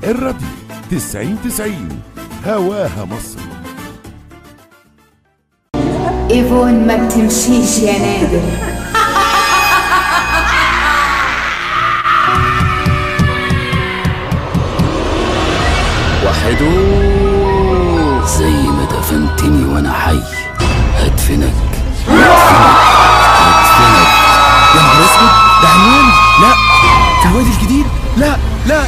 الراديو 90 90 هواها مصر ايفون ما بتمشيش يا نادر وحدو زي ما دفنتني وانا حي هدفنك هدفنك يا نهار اسود ده عنوان لا في الوادي الجديد لا لا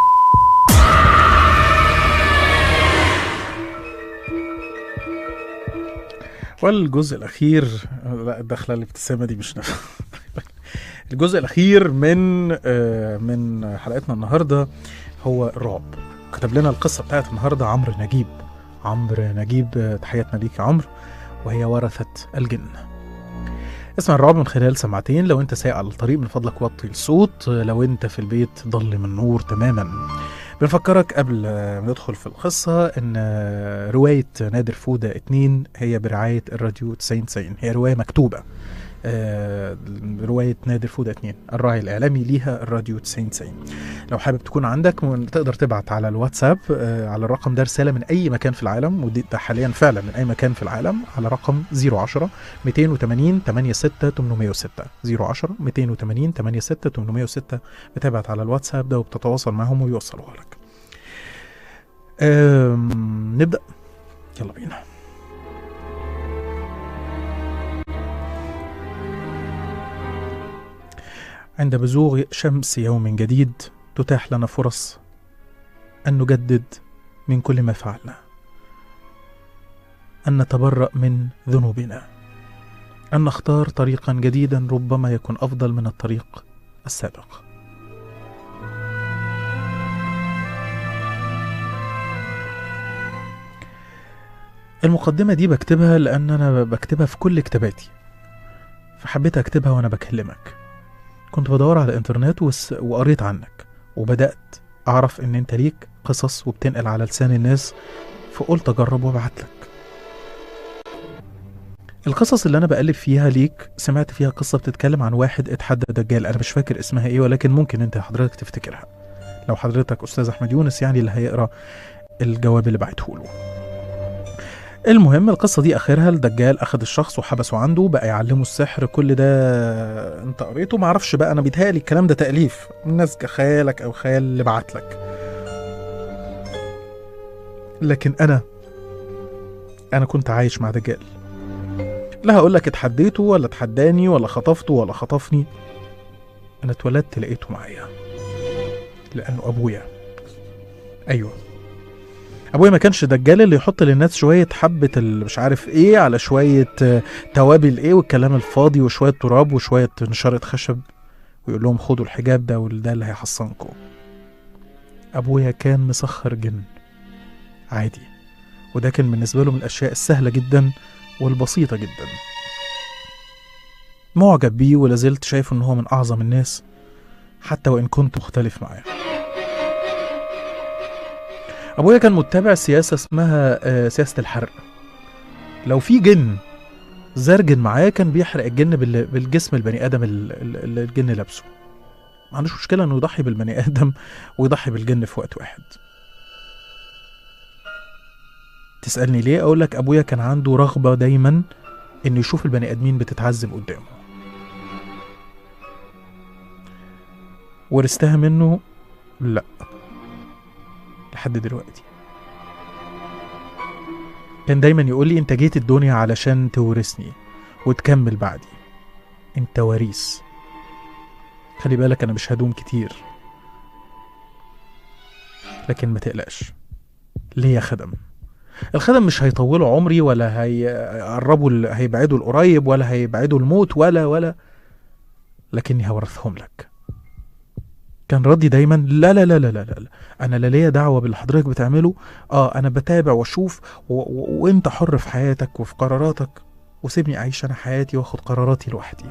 والجزء الأخير لا الدخلة الابتسامة دي مش نافعة الجزء الأخير من آه، من حلقتنا النهاردة هو الرعب كتب لنا القصة بتاعت النهاردة عمرو نجيب عمرو نجيب آه، تحياتنا ليك يا عمرو وهي ورثة الجن اسمع الرعب من خلال سماعتين لو انت سايق على الطريق من فضلك وطي الصوت آه، لو انت في البيت ضلم النور تماما بنفكرك قبل آه، ما ندخل في القصة إن آه، رواية نادر فودة اتنين هي برعاية الراديو 90 90 هي رواية مكتوبة آه، رواية نادر فودة اتنين الراعي الإعلامي ليها الراديو 90 90 لو حابب تكون عندك من- تقدر تبعت على الواتساب آه، على الرقم ده رسالة من أي مكان في العالم ودي ده حاليا فعلا من أي مكان في العالم على رقم 010 280 86 806 010 280 86 806 بتبعت على الواتساب ده وبتتواصل معهم ويوصلوها لك أم، نبدأ يلا بينا عند بزوغ شمس يوم جديد تتاح لنا فرص أن نجدد من كل ما فعلنا أن نتبرأ من ذنوبنا أن نختار طريقا جديدا ربما يكون أفضل من الطريق السابق المقدمة دي بكتبها لأن أنا بكتبها في كل كتاباتي فحبيت أكتبها وأنا بكلمك كنت بدور على الإنترنت وس- وقريت عنك وبدأت أعرف إن أنت ليك قصص وبتنقل على لسان الناس فقلت أجرب وأبعت لك القصص اللي أنا بقلب فيها ليك سمعت فيها قصة بتتكلم عن واحد اتحدى دجال أنا مش فاكر اسمها إيه ولكن ممكن أنت حضرتك تفتكرها لو حضرتك أستاذ أحمد يونس يعني اللي هيقرأ الجواب اللي بعته له المهم القصة دي آخرها الدجال أخد الشخص وحبسه عنده بقى يعلمه السحر كل ده أنت قريته معرفش بقى أنا بيتهيألي الكلام ده تأليف الناس خيالك أو خيال اللي بعت لك لكن أنا أنا كنت عايش مع دجال لا هقول لك اتحديته ولا اتحداني ولا خطفته ولا خطفني أنا اتولدت لقيته معايا لأنه أبويا أيوه ابويا ما كانش دجال اللي يحط للناس شويه حبه ال- مش عارف ايه على شويه آه، توابل ايه والكلام الفاضي وشويه تراب وشويه نشاره خشب ويقول لهم خدوا الحجاب ده وده اللي هيحصنكم ابويا كان مسخر جن عادي وده كان بالنسبه له من الاشياء السهله جدا والبسيطه جدا معجب بيه ولازلت شايف ان هو من اعظم الناس حتى وان كنت مختلف معاه ابويا كان متبع سياسه اسمها آه، سياسه الحرق لو في جن زرجن معاه كان بيحرق الجن بال- بالجسم البني ادم ال- ال- اللي الجن لابسه ما عندوش مشكله انه يضحي بالبني ادم ويضحي بالجن في وقت واحد تسالني ليه اقول لك ابويا كان عنده رغبه دايما انه يشوف البني ادمين بتتعذب قدامه ورثتها منه لا لحد دلوقتي كان دايما يقول لي انت جيت الدنيا علشان تورثني وتكمل بعدي انت وريث خلي بالك انا مش هدوم كتير لكن ما تقلقش ليه يا خدم الخدم مش هيطولوا عمري ولا هيقربوا ال- هيبعدوا القريب ولا هيبعدوا الموت ولا ولا لكني هورثهم لك كان ردي دايما لا لا لا لا لا لا انا لا ليا دعوه باللي حضرتك بتعمله اه انا بتابع واشوف و... و... وانت حر في حياتك وفي قراراتك وسيبني اعيش انا حياتي واخد قراراتي لوحدي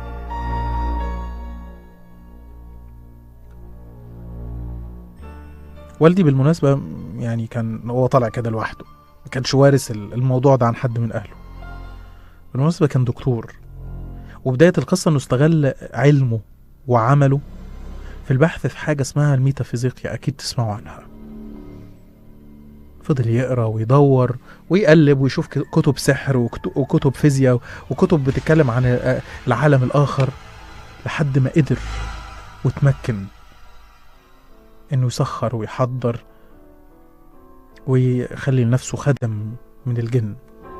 والدي بالمناسبة يعني كان هو طالع كده لوحده ما كانش وارث ال- الموضوع ده عن حد من أهله بالمناسبة كان دكتور وبداية القصة إنه استغل علمه وعمله في البحث في حاجة اسمها الميتافيزيقيا أكيد تسمعوا عنها فضل يقرا ويدور ويقلب ويشوف ك- كتب سحر وكت- وكتب فيزياء وكتب بتتكلم عن ال- العالم الآخر لحد ما قدر وتمكن إنه يسخر ويحضر ويخلي لنفسه خدم من الجن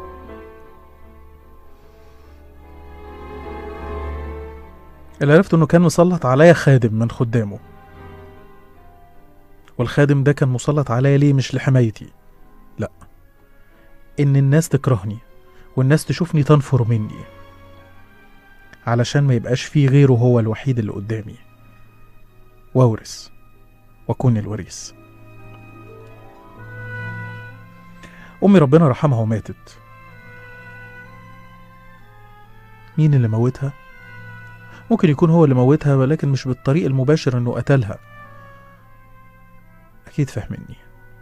اللي عرفته انه كان مسلط عليا خادم من خدامه والخادم ده كان مسلط عليا ليه مش لحمايتي لا ان الناس تكرهني والناس تشوفني تنفر مني علشان ما يبقاش فيه غيره هو الوحيد اللي قدامي واورث واكون الوريث امي ربنا رحمها وماتت مين اللي موتها ممكن يكون هو اللي موتها ولكن مش بالطريق المباشر انه قتلها اكيد فاهمني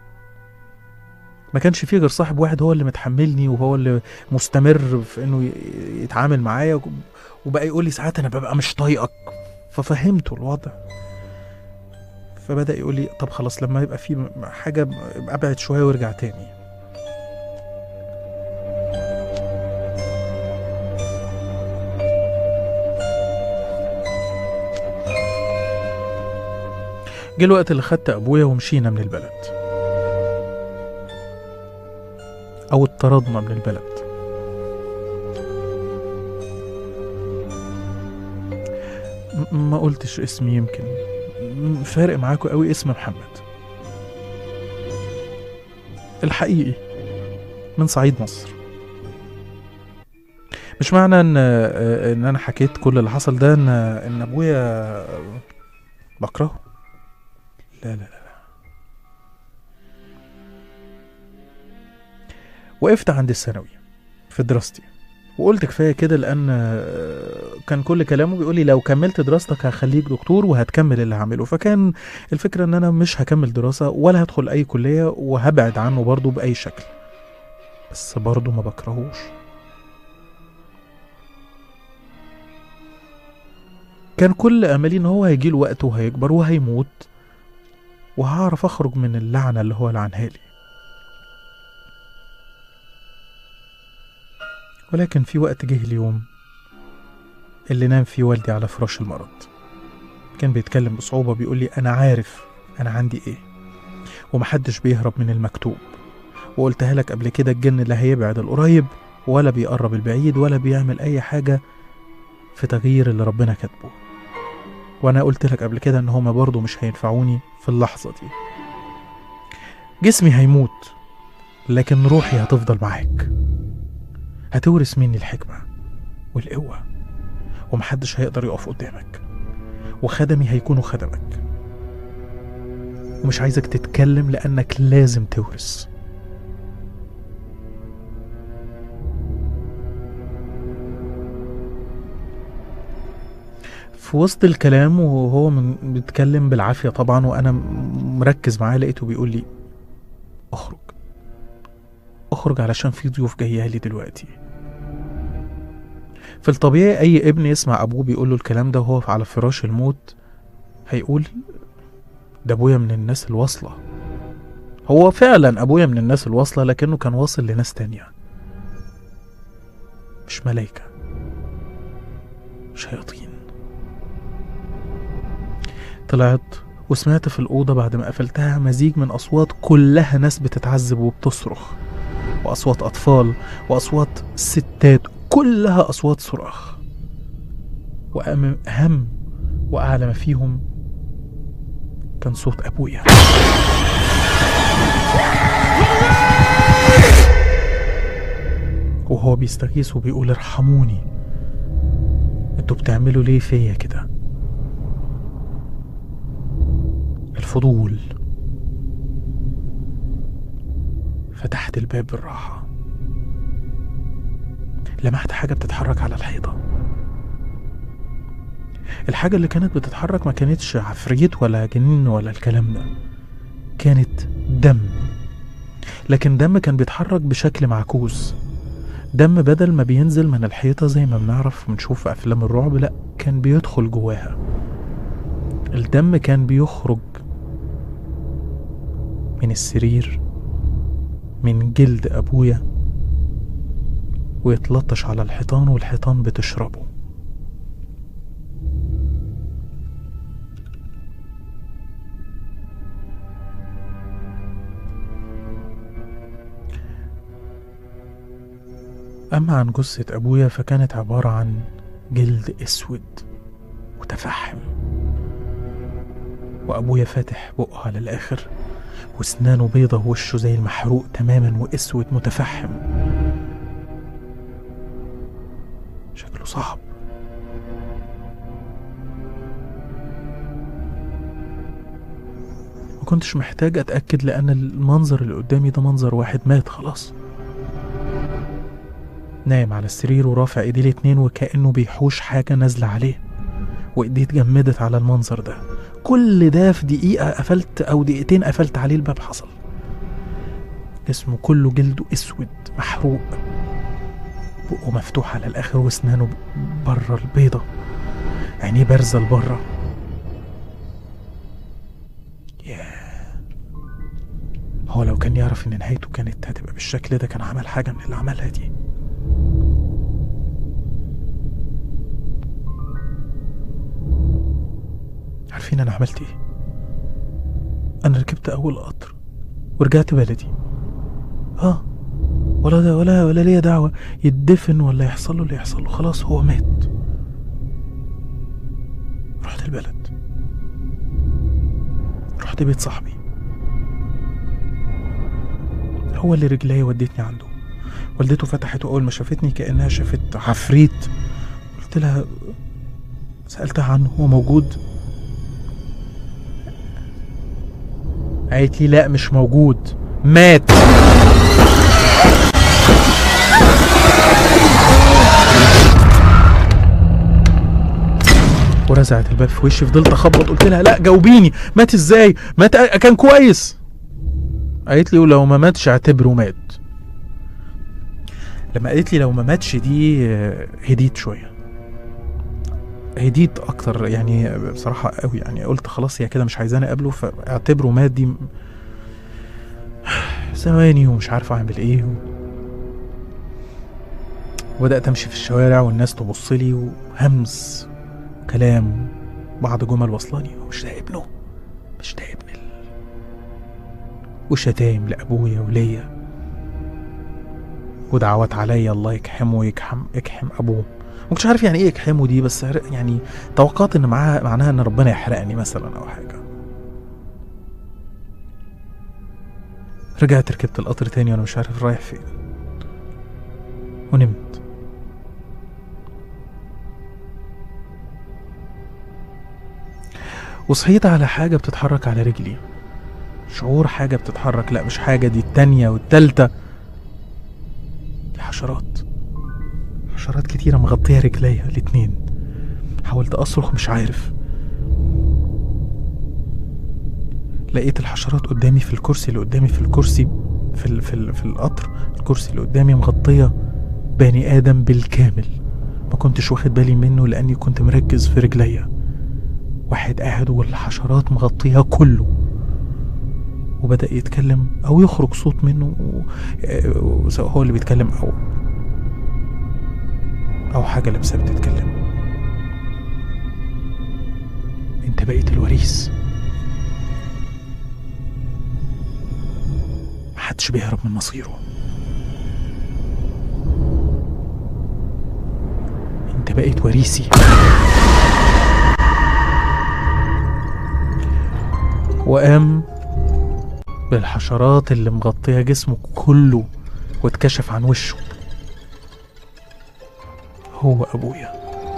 ما كانش فيه غير صاحب واحد هو اللي متحملني وهو اللي مستمر في انه ي- يتعامل معايا وبقى يقول لي ساعات انا ببقى مش طايقك ففهمته الوضع فبدا يقول لي طب خلاص لما يبقى في حاجه ابقى ابعد شويه وارجع تاني جه الوقت اللي خدت ابويا ومشينا من البلد او اتطردنا من البلد م- ما قلتش اسمي يمكن م- فارق معاكم قوي اسم محمد الحقيقي من صعيد مصر مش معنى ان ان انا حكيت كل اللي حصل ده ان ان ابويا بكرهه لا لا لا لا. وقفت عند الثانوي في دراستي وقلت كفايه كده لان آه، كان كل كلامه بيقول لي لو كملت دراستك هخليك دكتور وهتكمل اللي هعمله فكان الفكره ان انا مش هكمل دراسه ولا هدخل اي كليه وهبعد عنه برضه باي شكل بس برضه ما بكرهوش كان كل املي ان هو هيجيله وقت وهيكبر وهيموت وهعرف اخرج من اللعنه اللي هو لعنها لي ولكن في وقت جه اليوم اللي نام فيه والدي على فراش المرض كان بيتكلم بصعوبة بيقول لي أنا عارف أنا عندي إيه ومحدش بيهرب من المكتوب وقلتها لك قبل كده الجن لا هيبعد القريب ولا بيقرب البعيد ولا بيعمل أي حاجة في تغيير اللي ربنا كاتبه وأنا قلت لك قبل كده إن هما برضه مش هينفعوني في اللحظة دي جسمي هيموت لكن روحي هتفضل معاك هتورث مني الحكمة والقوة ومحدش هيقدر يقف قدامك وخدمي هيكونوا خدمك ومش عايزك تتكلم لأنك لازم تورث في وسط الكلام وهو من- بيتكلم بالعافية طبعا وأنا م- مركز معاه لقيته بيقول لي اخرج اخرج علشان في ضيوف جايه لي دلوقتي في الطبيعي اي ابن يسمع ابوه بيقول له الكلام ده وهو على فراش الموت هيقول ده ابويا من الناس الواصله هو فعلا ابويا من الناس الواصله لكنه كان واصل لناس تانية مش ملايكه شياطين طلعت وسمعت في الأوضة بعد ما قفلتها مزيج من أصوات كلها ناس بتتعذب وبتصرخ وأصوات أطفال وأصوات ستات كلها أصوات صراخ وأهم وأعلى ما فيهم كان صوت أبويا وهو بيستغيث وبيقول ارحموني انتوا بتعملوا ليه فيا كده الفضول فتحت الباب بالراحة لمحت حاجة بتتحرك على الحيطة الحاجة اللي كانت بتتحرك ما كانتش عفريت ولا جنين ولا الكلام ده كانت دم لكن دم كان بيتحرك بشكل معكوس دم بدل ما بينزل من الحيطة زي ما بنعرف ونشوف في أفلام الرعب لأ كان بيدخل جواها الدم كان بيخرج من السرير من جلد أبويا ويتلطش على الحيطان والحيطان بتشربه أما عن جثة أبويا فكانت عبارة عن جلد أسود متفحم وأبويا فاتح بقه على الآخر وأسنانه بيضة ووشه زي المحروق تماما وأسود متفحم شكله صعب ما كنتش محتاج أتأكد لأن المنظر اللي قدامي ده منظر واحد مات خلاص نايم على السرير ورافع ايديه الاتنين وكأنه بيحوش حاجة نازلة عليه وايديه اتجمدت على المنظر ده كل ده في دقيقة قفلت أو دقيقتين قفلت عليه الباب حصل جسمه كله جلده أسود محروق بقه مفتوح على الآخر وأسنانه بره البيضة عينيه بارزة لبره ياه هو لو كان يعرف إن نهايته كانت هتبقى بالشكل ده كان عمل حاجة من اللي عملها دي عارفين انا عملت ايه انا ركبت اول قطر ورجعت بلدي اه ولا ده ولا ولا ليا دعوة يدفن ولا يحصل له اللي يحصل له خلاص هو مات رحت البلد رحت بيت صاحبي هو اللي رجلي ودتني عنده والدته فتحته اول ما شافتني كانها شافت عفريت قلت لها سالتها عنه هو موجود قالت لي لا مش موجود مات ورزعت الباب في وشي فضلت اخبط قلت لها لا جاوبيني مات ازاي مات كان كويس قالت لي ولو ما ماتش اعتبره مات لما قالت لي لو ما ماتش دي آه، هديت شويه هديت اكتر يعني بصراحه قوي يعني قلت خلاص هي كده مش عايزاني اقابله فاعتبره مات دي ثواني ومش عارف اعمل ايه و... وبدات امشي في الشوارع والناس تبص لي وهمس كلام بعض جمل وصلاني هو مش ده ابنه مش ده ابن ال... وشتايم لابويا وليا ودعوات عليا الله يكحمه ويكحم يكحم ابوه ما كنتش عارف يعني ايه يكحمه دي بس عر- يعني توقعت ان معاها معناها ان ربنا يحرقني مثلا او حاجه رجعت ركبت القطر تاني وانا مش عارف رايح فين ونمت وصحيت على حاجة بتتحرك على رجلي شعور حاجة بتتحرك لا مش حاجة دي التانية والتالتة دي حشرات حشرات كتيرة مغطية رجليا الاتنين حاولت أصرخ مش عارف لقيت الحشرات قدامي في الكرسي اللي قدامي في الكرسي في ال في, ال في القطر الكرسي اللي قدامي مغطية بني آدم بالكامل ما كنتش واخد بالي منه لأني كنت مركز في رجليا واحد قاعد والحشرات مغطية كله وبدأ يتكلم أو يخرج صوت منه و- آه، سواء هو اللي بيتكلم أو أو حاجة لابسة بتتكلم أنت بقيت الوريث محدش بيهرب من مصيره أنت بقيت وريثي وقام بالحشرات اللي مغطية جسمه كله واتكشف عن وشه هو أبويا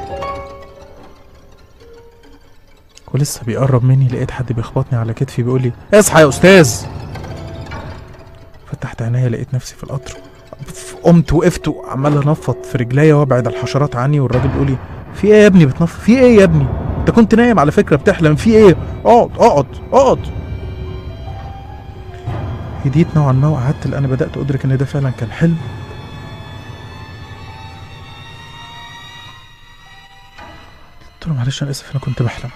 ولسه بيقرب مني لقيت حد بيخبطني على كتفي بيقول لي اصحى يا أستاذ فتحت عينيا لقيت نفسي في القطر قمت وقفت وعمال انفض في رجليا وابعد الحشرات عني والراجل بيقول لي في ايه يا ابني بتنفض في ايه يا ابني انت كنت نايم على فكره بتحلم في ايه اقعد اقعد اقعد هديت نوعا ما وقعدت لان بدات ادرك ان ده فعلا كان حلم قلت له معلش انا اسف انا كنت بحلم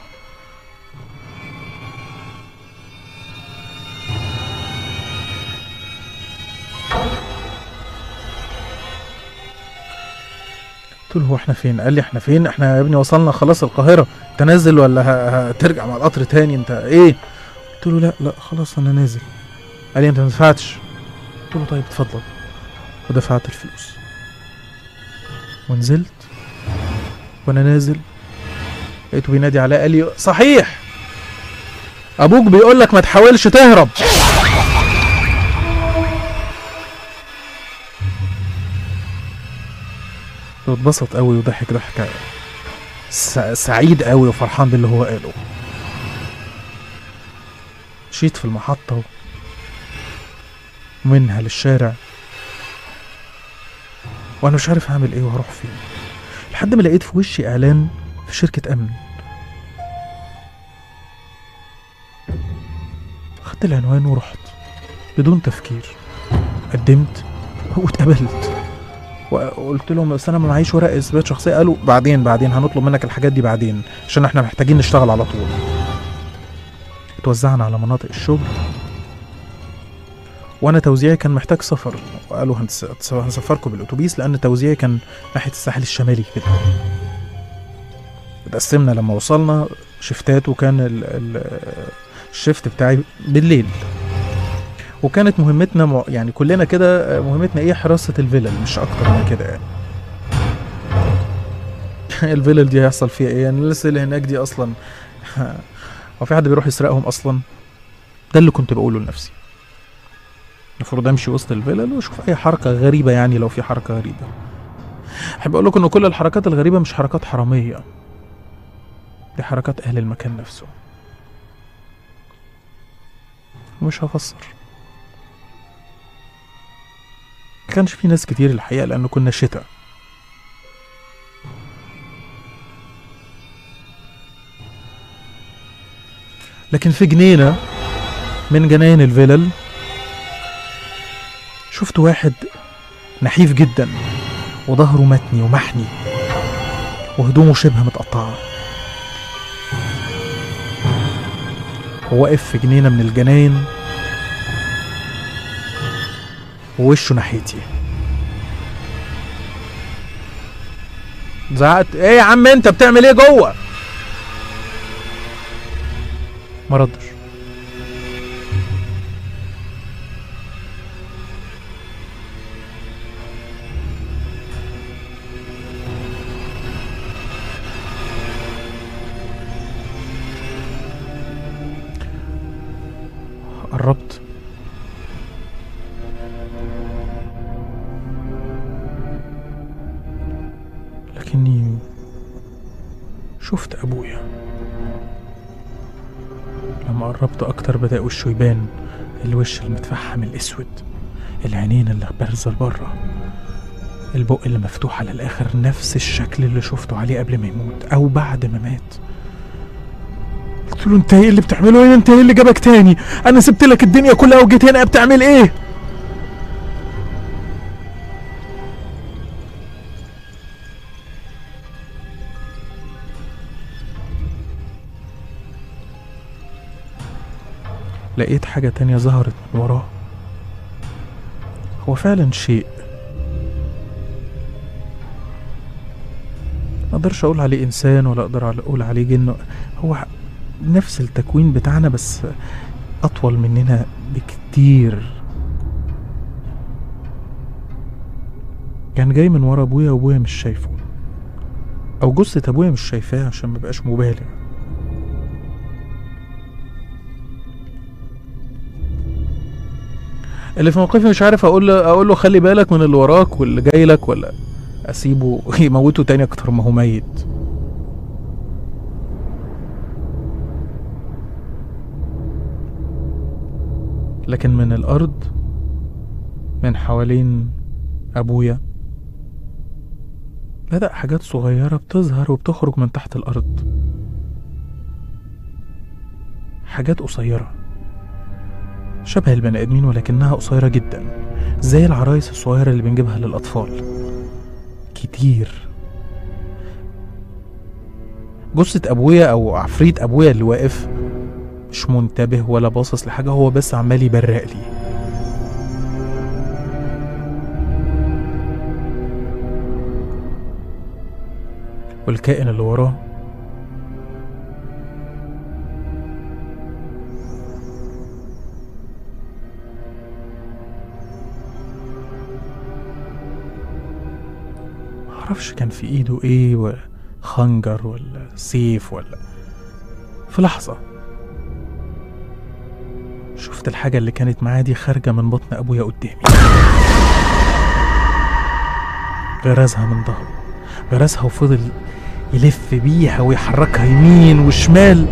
قلت له هو احنا فين قال لي احنا فين احنا يا ابني وصلنا خلاص القاهره انت نازل ولا ه- هترجع مع القطر تاني انت ايه قلت له لا لا خلاص انا نازل قال لي انت ما دفعتش قلت له طيب اتفضل ودفعت الفلوس ونزلت وانا نازل لقيته بينادي عليا قال لي صحيح ابوك بيقول لك ما تحاولش تهرب اتبسط قوي وضحك ضحكه س- سعيد قوي وفرحان باللي هو قاله مشيت في المحطة ومنها للشارع وانا مش عارف هعمل ايه وهروح فين لحد ما لقيت في وشي اعلان في شركة امن خدت العنوان ورحت بدون تفكير قدمت واتقبلت وقلت لهم بس انا ما معيش ورق اثبات شخصيه قالوا بعدين بعدين هنطلب منك الحاجات دي بعدين عشان احنا محتاجين نشتغل على طول اتوزعنا على مناطق الشغل وانا توزيعي كان محتاج سفر وقالوا هنس- هنس- هنسفركم بالاتوبيس لان توزيعي كان ناحيه الساحل الشمالي كده اتقسمنا لما وصلنا شفتات وكان ال ال الشفت بتاعي بالليل وكانت مهمتنا مع- يعني كلنا كده مهمتنا ايه حراسه الفلل مش اكتر من كده يعني الفلل دي هيحصل فيها ايه يعني الناس اللي هناك دي اصلا هو في حد بيروح يسرقهم اصلا ده اللي كنت بقوله لنفسي المفروض امشي وسط الفلل واشوف اي حركه غريبه يعني لو في حركه غريبه احب اقول لكم ان كل الحركات الغريبه مش حركات حراميه دي حركات اهل المكان نفسه ومش هفسر ما كانش في ناس كتير الحقيقه لانه كنا شتاء لكن في جنينه من جناين الفلل شفت واحد نحيف جدا وظهره متني ومحني وهدومه شبه متقطعه وواقف في جنينه من الجناين ووشه ناحيتي زعقت ايه يا عم انت بتعمل ايه جوه ما ردش قربت لكني شفت أبويا لما قربت أكتر بدأ وشه يبان الوش المتفحم الأسود العينين اللي بارزة لبره البق اللي مفتوح على الآخر نفس الشكل اللي شفته عليه قبل ما يموت أو بعد ما مات قلت له انت ايه اللي بتعمله هنا انت ايه اللي جابك تاني انا سبت لك الدنيا كلها وجيت هنا بتعمل ايه لقيت حاجة تانية ظهرت من وراه هو فعلا شيء ما اقدرش اقول عليه انسان ولا اقدر اقول عليه جن هو نفس التكوين بتاعنا بس اطول مننا بكتير كان جاي من ورا ابويا وابويا مش شايفه او جثة ابويا مش شايفاه عشان مبقاش مبالغ اللي في موقفي مش عارف اقول له اقول له خلي بالك من اللي وراك واللي جاي لك ولا اسيبه يموته تاني اكتر ما هو ميت لكن من الارض من حوالين ابويا بدأ حاجات صغيرة بتظهر وبتخرج من تحت الأرض حاجات قصيرة شبه البني آدمين ولكنها قصيرة جدا زي العرايس الصغيرة اللي بنجيبها للأطفال كتير جثة أبويا أو عفريت أبويا اللي واقف مش منتبه ولا باصص لحاجة هو بس عمال يبرق لي والكائن اللي وراه معرفش كان في ايده ايه ولا خنجر ولا سيف ولا في لحظة شفت الحاجة اللي كانت معاه دي خارجة من بطن أبويا قدامي غرزها من ظهره غرزها وفضل يلف بيها ويحركها يمين وشمال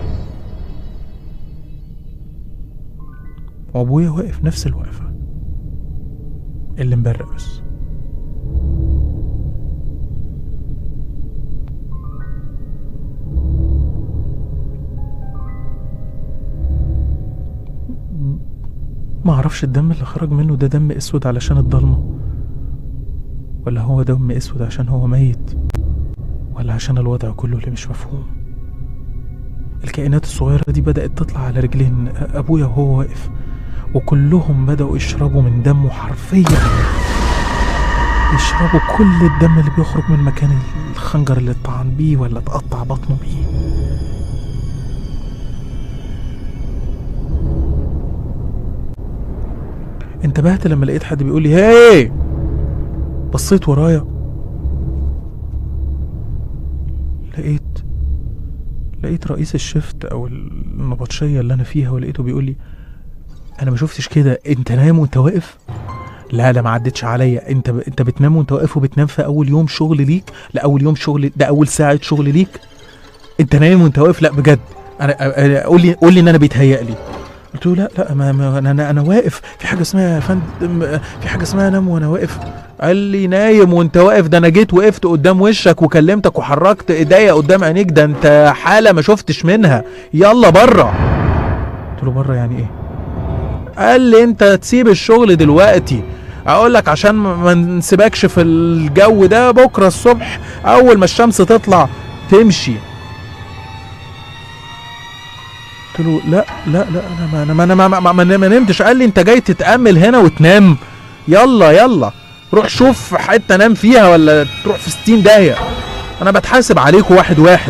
وأبويا واقف نفس الوقفة اللي مبرق بس ما اعرفش الدم اللي خرج منه ده دم اسود علشان الضلمه ولا هو دم اسود عشان هو ميت ولا عشان الوضع كله اللي مش مفهوم الكائنات الصغيرة دي بدأت تطلع على رجلين أبويا وهو واقف وكلهم بدأوا يشربوا من دمه حرفيا يشربوا كل الدم اللي بيخرج من مكان الخنجر اللي اتطعن بيه ولا اتقطع بطنه بيه انتبهت لما لقيت حد بيقول لي هاي بصيت ورايا لقيت لقيت رئيس الشفت او النبطشيه اللي انا فيها ولقيته بيقول لي انا ما شفتش كده انت نايم وانت واقف لا لا ما عدتش عليا انت ب... انت بتنام وانت واقف وبتنام في اول يوم شغل ليك لا اول يوم شغل ده اول ساعه شغل ليك انت نايم وانت واقف لا بجد انا أنا- قول لي قول لي ان انا بيتهيأ لي قلت له لا لا ما ما انا انا, أنا واقف في حاجه اسمها يا فندم في حاجه اسمها انام وانا واقف قال لي نايم وانت واقف ده انا جيت وقفت قدام وشك وكلمتك وحركت ايديا قدام عينيك ده انت حاله ما شفتش منها يلا بره قلت له بره يعني ايه قال لي انت تسيب الشغل دلوقتي اقول لك عشان ما ما نسيبكش في الجو ده بكره الصبح اول ما الشمس تطلع تمشي قلت له لا لا لا انا ما انا ما انا ما, ما, ما, ما, ما نمتش قال لي انت جاي تتامل هنا وتنام يلا يلا روح شوف حته نام فيها ولا تروح في 60 داهيه انا بتحاسب عليكم واحد واحد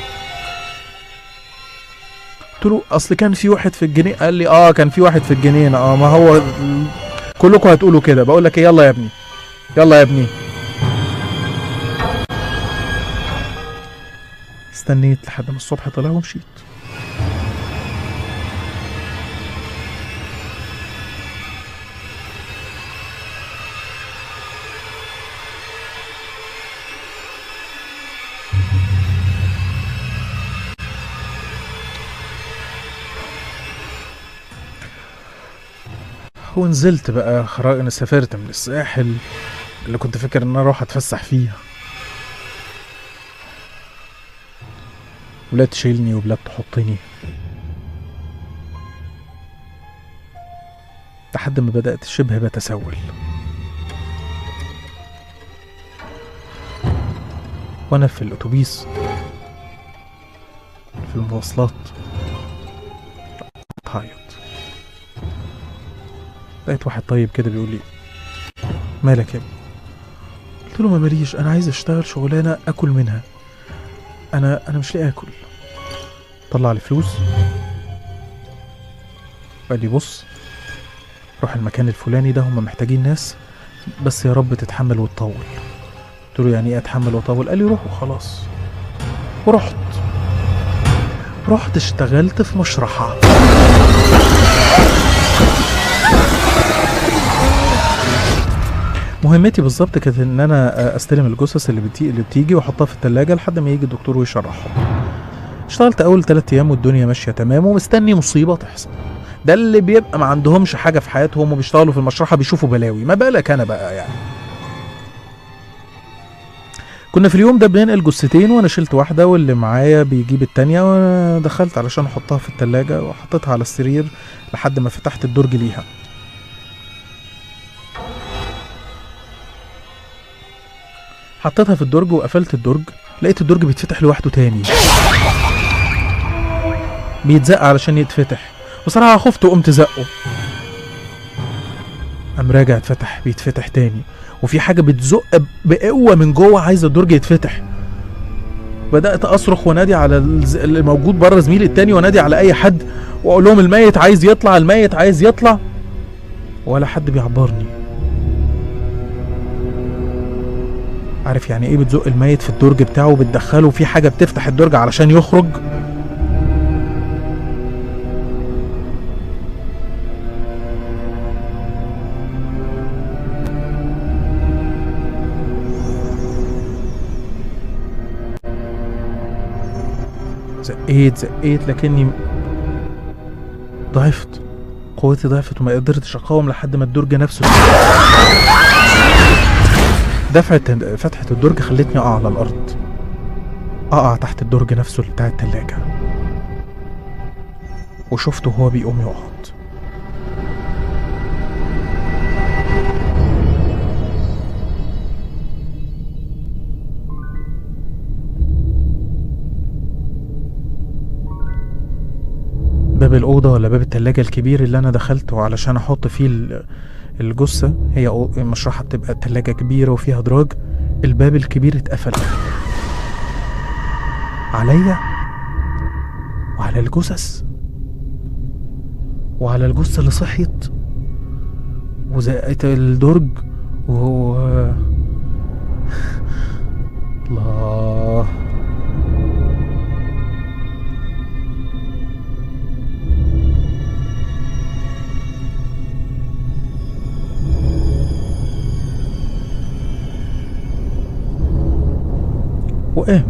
قلت له اصل كان في واحد في الجنينه قال لي اه كان في واحد في الجنينه اه ما هو كلكم هتقولوا كده بقول لك ايه يلا يا ابني يلا يا ابني استنيت لحد ما الصبح طلع ومشيت ونزلت بقى خرا انا سافرت من الساحل اللي كنت فاكر ان انا اروح اتفسح فيها ولا تشيلني وبلا تحطني لحد ما بدأت شبه بتسول وانا في الاتوبيس في المواصلات تعيط لقيت واحد طيب كده بيقول لي مالك يا ابني قلت له ما ماليش انا عايز اشتغل شغلانه اكل منها انا انا مش لاقي اكل طلع لي فلوس قال لي بص روح المكان الفلاني ده هم محتاجين ناس بس يا رب تتحمل وتطول قلت له يعني ايه اتحمل واطول قال لي روح وخلاص ورحت رحت اشتغلت في مشرحه مهمتي بالظبط كانت ان انا استلم الجثث اللي بتي... اللي بتيجي واحطها في الثلاجه لحد ما يجي الدكتور ويشرحهم اشتغلت اول ثلاث ايام والدنيا ماشيه تمام ومستني مصيبه تحصل ده اللي بيبقى ما عندهمش حاجه في حياتهم وبيشتغلوا في المشرحه بيشوفوا بلاوي ما بالك انا بقى يعني كنا في اليوم ده بننقل جثتين وانا شلت واحده واللي معايا بيجيب التانية وانا دخلت علشان احطها في التلاجة وحطيتها على السرير لحد ما فتحت الدرج ليها حطيتها في الدرج وقفلت الدرج لقيت الدرج بيتفتح لوحده تاني بيتزق علشان يتفتح بصراحة خفت وقمت زقه قام راجع اتفتح بيتفتح تاني وفي حاجة بتزق بقوة من جوه عايزة الدرج يتفتح بدات اصرخ ونادي على الز- اللي موجود بره زميلي التاني ونادي على اي حد واقول لهم الميت عايز يطلع الميت عايز يطلع ولا حد بيعبرني عارف يعني ايه بتزق الميت في الدرج بتاعه وبتدخله في حاجه بتفتح الدرج علشان يخرج زقيت زقيت لكني ضعفت قوتي ضعفت وما قدرتش اقاوم لحد ما الدرج نفسه دفعة فتحة الدرج خلتني اقع على الارض اقع تحت الدرج نفسه بتاع التلاجة وشفته وهو بيقوم يقعد باب الأوضة ولا باب التلاجة الكبير اللي أنا دخلته علشان أحط فيه ال- الجثة هي أو- مشرحة بتبقى تلاجة كبيرة وفيها دراج الباب الكبير اتقفل عليا وعلى الجثث وعلى الجثة اللي صحيت وزقت الدرج وهو الله وقام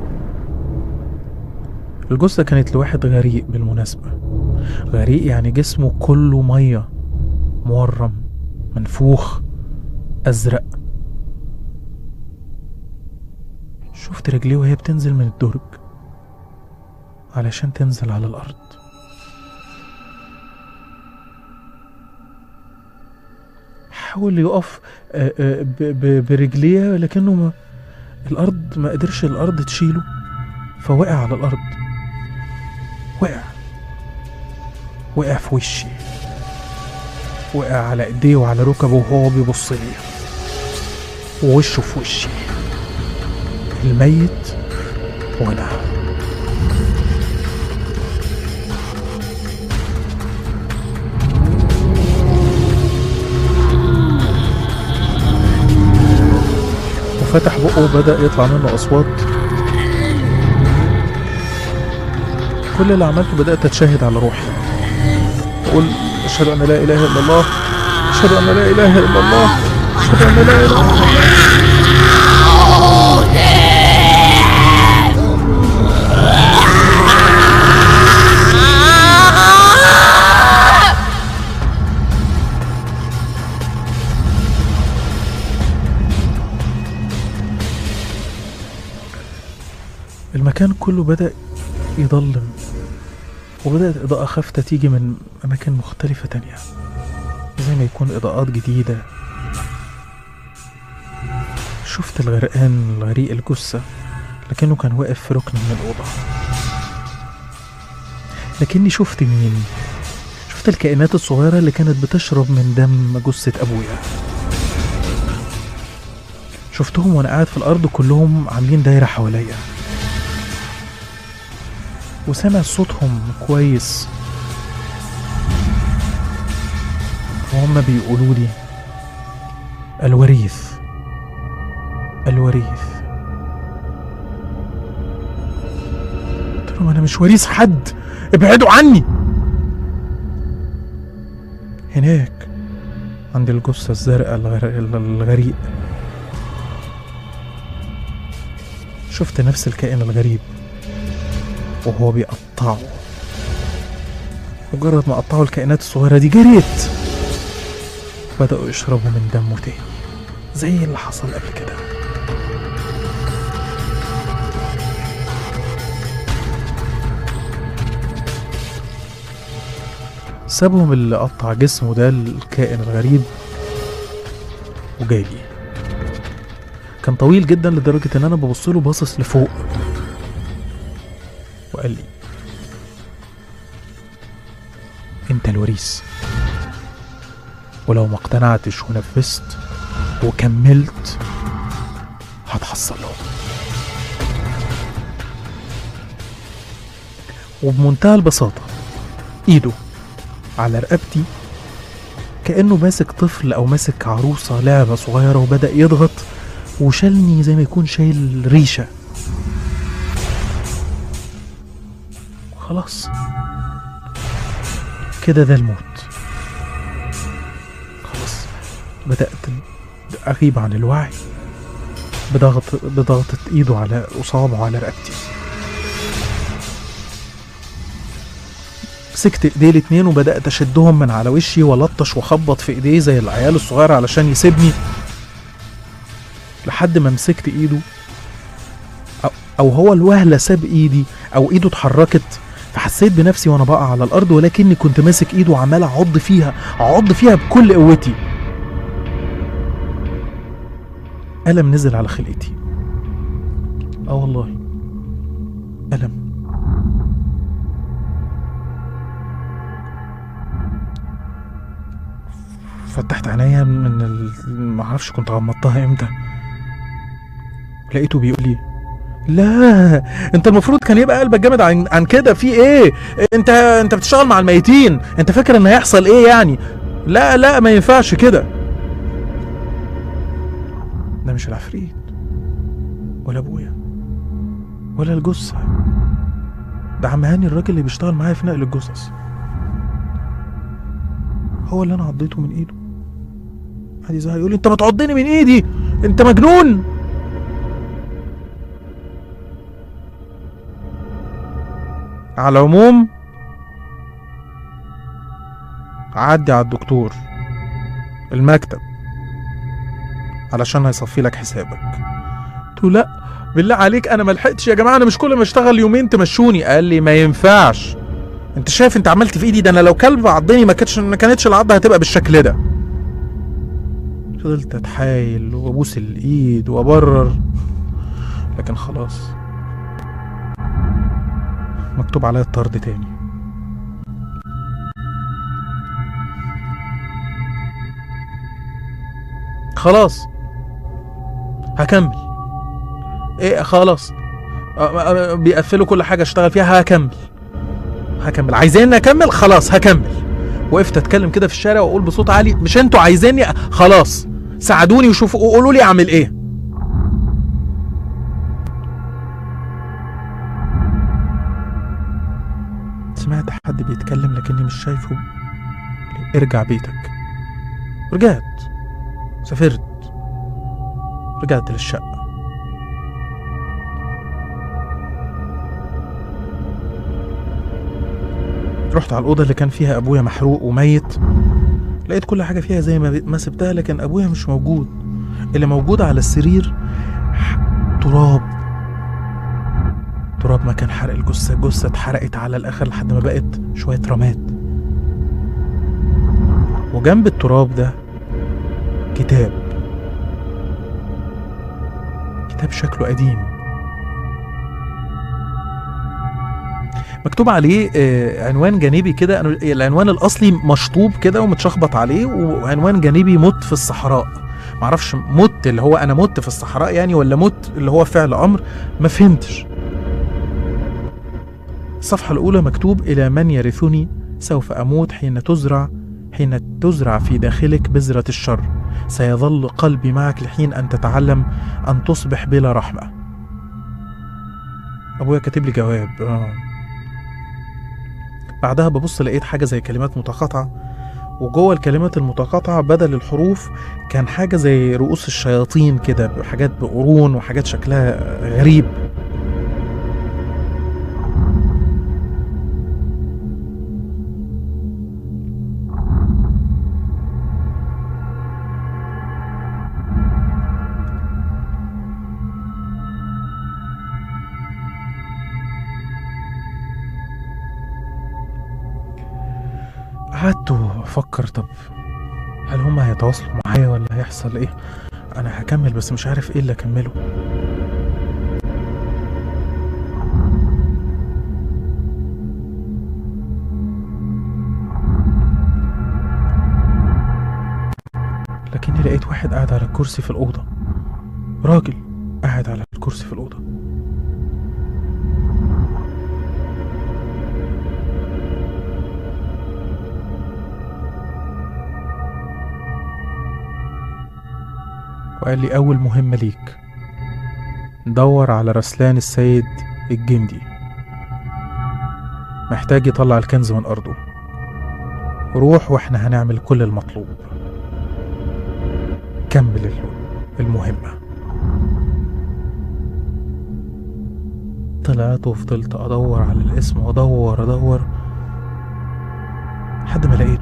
الجثة كانت لواحد غريق بالمناسبة غريق يعني جسمه كله مية مورم منفوخ أزرق شفت رجليه وهي بتنزل من الدرج علشان تنزل على الأرض حاول يقف آه، آه، ب- ب- برجليه لكنه ما الأرض ما قدرش الأرض تشيله فوقع على الأرض وقع وقع في وشي وقع على ايديه وعلى ركبه وهو بيبص لي ووشه في وشي الميت وانا وفتح بقه وبدأ يطلع منه أصوات كل اللي عملته بدأت أتشاهد على روحي أقول أشهد أن لا إله إلا الله أشهد أن لا إله إلا الله أشهد أن لا إله إلا الله المكان كله بدأ يضلم وبدأت إضاءة خافتة تيجي من أماكن مختلفة تانية زي ما يكون إضاءات جديدة شفت الغرقان الغريق الجثة لكنه كان واقف في ركن من الأوضة لكني شفت مين شفت الكائنات الصغيرة اللي كانت بتشرب من دم جثة أبويا شفتهم وأنا قاعد في الأرض كلهم عاملين دايرة حواليا وسمع صوتهم كويس وهم بيقولوا لي الوريث الوريث قلت لهم انا مش وريث حد ابعدوا عني هناك عند الجثة الزرقاء الغر- الغريق شفت نفس الكائن الغريب وهو بيقطعه مجرد ما قطعوا الكائنات الصغيرة دي جريت بدأوا يشربوا من دمه تاني زي اللي حصل قبل كده سابهم اللي قطع جسمه ده الكائن الغريب وجالي كان طويل جدا لدرجة ان انا ببص له باصص لفوق وقال لي انت الوريث ولو ما اقتنعتش ونفذت وكملت هتحصلهم وبمنتهى البساطة ايده على رقبتي كأنه ماسك طفل أو ماسك عروسة لعبة صغيرة وبدأ يضغط وشالني زي ما يكون شايل ريشة خلاص كده ده الموت خلاص بدأت أغيب عن الوعي بضغط بضغطة إيده على أصابعه على رقبتي مسكت ايديه الاتنين وبدأت أشدهم من على وشي ولطش وخبط في ايديه زي العيال الصغيرة علشان يسيبني لحد ما مسكت ايده أو, أو هو الوهلة ساب ايدي أو ايده اتحركت فحسيت بنفسي وانا بقع على الارض ولكني كنت ماسك ايده وعمال اعض فيها اعض فيها بكل قوتي ألم نزل على خلقتي اه والله ألم فتحت عينيا من ال... معرفش كنت غمضتها امتى لقيته بيقول لي لا انت المفروض كان يبقى قلبك جامد عن عن كده في ايه انت انت بتشتغل مع الميتين انت فاكر ان هيحصل ايه يعني لا لا ما ينفعش كده ده مش العفريت ولا ابويا ولا الجثه ده عم هاني الراجل اللي بيشتغل معايا في نقل الجثث هو اللي انا عضيته من ايده قعد يزعق يقول لي انت ما تعضني من ايدي انت مجنون على العموم عدي على الدكتور المكتب علشان هيصفي لك حسابك قلت له لا بالله عليك انا ما لحقتش يا جماعه انا مش كل ما اشتغل يومين تمشوني قال لي ما ينفعش انت شايف انت عملت في ايدي ده انا لو كلب عضني ما كانتش ما كانتش العضه هتبقى بالشكل ده فضلت اتحايل وابوس الايد وابرر لكن خلاص مكتوب عليا الطرد تاني خلاص هكمل ايه خلاص أ- أ- بيقفلوا كل حاجه اشتغل فيها هكمل هكمل عايزيني اكمل خلاص هكمل وقفت اتكلم كده في الشارع واقول بصوت عالي مش انتوا عايزيني أ- خلاص ساعدوني وشوفوا وقولوا لي اعمل ايه سمعت حد بيتكلم لكني مش شايفه ارجع بيتك رجعت سافرت رجعت للشقة رحت على الأوضة اللي كان فيها أبويا محروق وميت لقيت كل حاجة فيها زي ما ما سبتها لكن أبويا مش موجود اللي موجود على السرير ح- تراب تراب مكان حرق الجثة الجثة اتحرقت على الآخر لحد ما بقت شوية رماد وجنب التراب ده كتاب كتاب شكله قديم مكتوب عليه آه، عنوان جانبي كده أنا- العنوان الاصلي مشطوب كده ومتشخبط عليه وعنوان جانبي مت في الصحراء معرفش مت اللي هو انا مت في الصحراء يعني ولا مت اللي هو فعل امر ما فهمتش الصفحة الأولى مكتوب إلى من يرثني سوف أموت حين تزرع حين تزرع في داخلك بذرة الشر سيظل قلبي معك لحين أن تتعلم أن تصبح بلا رحمة أبويا كاتب لي جواب آه. بعدها ببص لقيت حاجة زي كلمات متقاطعة وجوه الكلمات المتقاطعة بدل الحروف كان حاجة زي رؤوس الشياطين كده حاجات بقرون وحاجات شكلها غريب قعدت افكر طب هل هم هيتواصلوا معايا ولا هيحصل ايه انا هكمل بس مش عارف ايه اللي اكمله لكني لقيت واحد قاعد على الكرسي في الأوضة راجل قاعد على الكرسي في الأوضة وقال لي أول مهمة ليك دور على رسلان السيد الجندي محتاج يطلع الكنز من أرضه روح واحنا هنعمل كل المطلوب كمل ال- المهمة طلعت وفضلت أدور على الاسم وأدور أدور لحد ما لقيته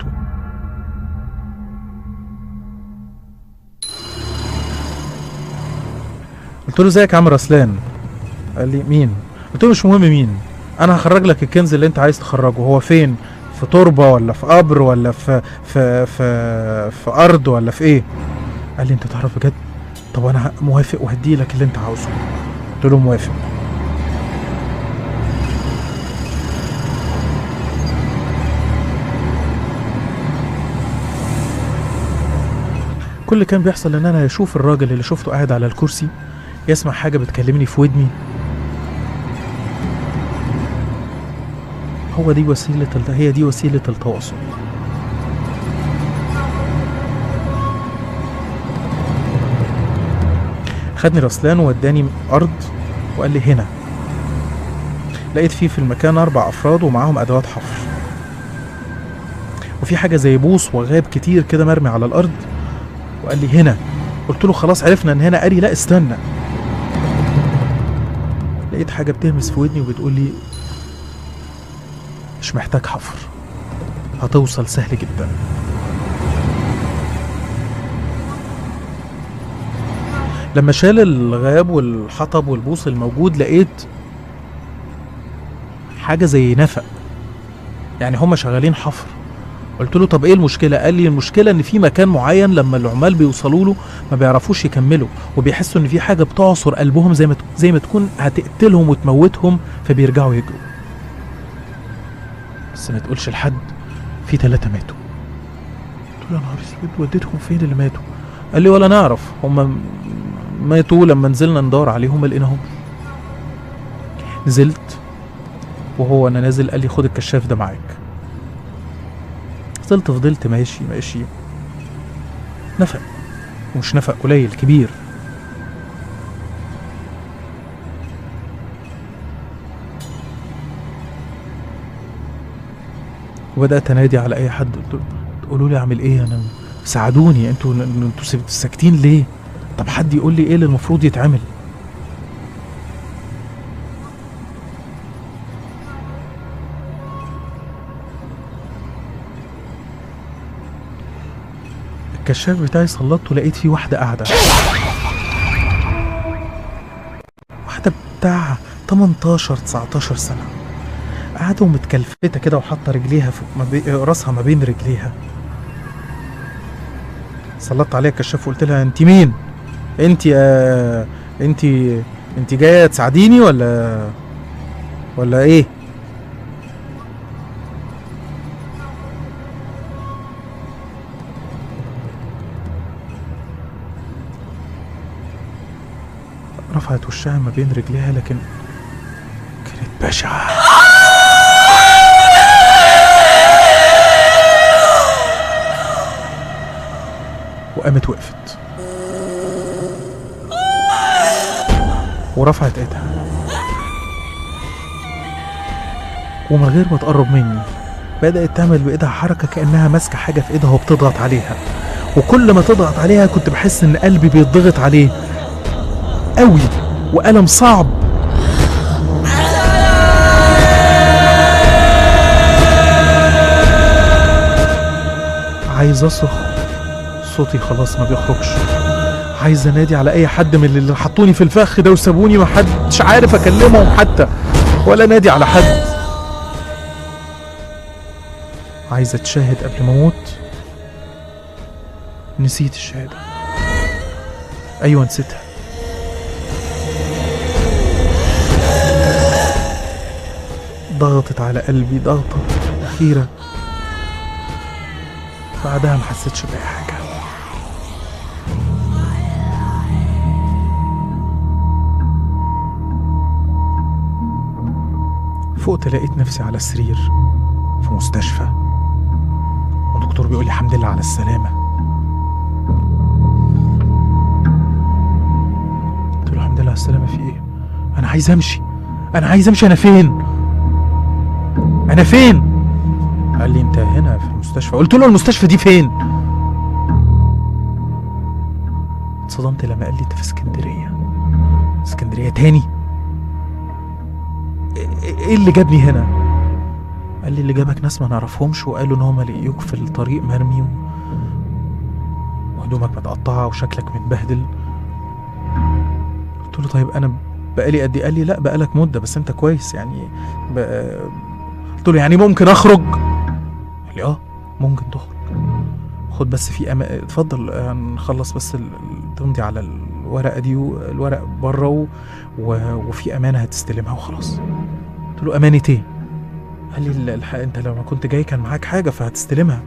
قلت له ازيك يا عم رسلان قال لي مين قلت له مش مهم مين انا هخرج لك الكنز اللي انت عايز تخرجه هو فين في تربه ولا في قبر ولا في في في في ارض ولا في ايه قال لي انت تعرف بجد طب انا ه- موافق وهدي لك اللي انت عاوزه قلت له موافق كل اللي كان بيحصل ان انا اشوف الراجل اللي شفته قاعد على الكرسي يسمع حاجه بتكلمني في ودني هو دي وسيله الت- هي دي وسيله التواصل خدني رسلان ووداني ارض وقال لي هنا لقيت فيه في المكان اربع افراد ومعاهم ادوات حفر وفي حاجه زي بوص وغاب كتير كده مرمي على الارض وقال لي هنا قلت له خلاص عرفنا ان هنا قال لي لا استنى لقيت حاجه بتهمس في ودني وبتقول لي مش محتاج حفر هتوصل سهل جدا لما شال الغاب والحطب والبوص الموجود لقيت حاجه زي نفق يعني هم شغالين حفر قلت له طب ايه المشكله قال لي المشكله ان في مكان معين لما العمال بيوصلوا له ما بيعرفوش يكملوا وبيحسوا ان في حاجه بتعصر قلبهم زي ما ت- زي ما تكون هتقتلهم وتموتهم فبيرجعوا يجروا بس ما تقولش لحد في ثلاثه ماتوا قلت له يا نهار اسود وديتهم فين اللي ماتوا قال لي ولا نعرف هم ماتوا لما نزلنا ندور عليهم ما لقيناهم نزلت وهو انا نازل قال لي خد الكشاف ده معاك فضلت فضلت ماشي ماشي نفق ومش نفق قليل كبير وبدات انادي على اي حد قلت له تقولوا لي اعمل ايه انا ساعدوني انتوا انتوا سب- ساكتين ليه طب حد يقول لي ايه اللي المفروض يتعمل الكشاف بتاعي سلطته لقيت فيه واحدة قاعدة واحدة بتاع 18 19 سنة قاعدة ومتكلفتة كده وحاطة رجليها في ما بي... راسها ما بين رجليها سلطت عليها الكشاف وقلت لها انت مين؟ انت يا انت انت جاية تساعديني ولا ولا ايه؟ رفعت وشها ما بين رجليها لكن كانت بشعة وقامت وقفت ورفعت ايدها ومن غير ما تقرب مني بدأت تعمل بإيدها حركة كأنها ماسكة حاجة في إيدها وبتضغط عليها وكل ما تضغط عليها كنت بحس إن قلبي بيتضغط عليه قوي وألم صعب عايز اصرخ صوتي خلاص ما بيخرجش عايز انادي على اي حد من اللي حطوني في الفخ ده وسابوني ما حدش عارف اكلمهم حتى ولا نادي على حد عايز اتشاهد قبل ما اموت نسيت الشهاده ايوه نسيتها ضغطت على قلبي ضغطة أخيرة بعدها ما حسيتش بأي حاجة فقت لقيت نفسي على السرير في مستشفى والدكتور بيقول لي الحمد لله على السلامة السلامه في ايه انا عايز امشي انا عايز امشي انا فين انا فين قال لي انت هنا في المستشفى قلت له المستشفى دي فين اتصدمت لما قال لي انت في اسكندريه اسكندريه تاني إيه- ايه اللي جابني هنا قال لي اللي جابك ناس ما نعرفهمش وقالوا ان هم لقيوك في الطريق مرمي و... وهدومك متقطعه وشكلك متبهدل قلت له طيب انا بقالي قد ايه قال لي لا بقالك مده بس انت كويس يعني ب... قلت له يعني ممكن اخرج قال لي اه ممكن تخرج خد بس في أما... اتفضل آه، نخلص بس ال... ال- تمضي على الورقه دي والورق بره و... و... وفي امانه هتستلمها وخلاص قلت له امانه ايه قال لي ال- الحق انت لما كنت جاي كان معاك حاجه فهتستلمها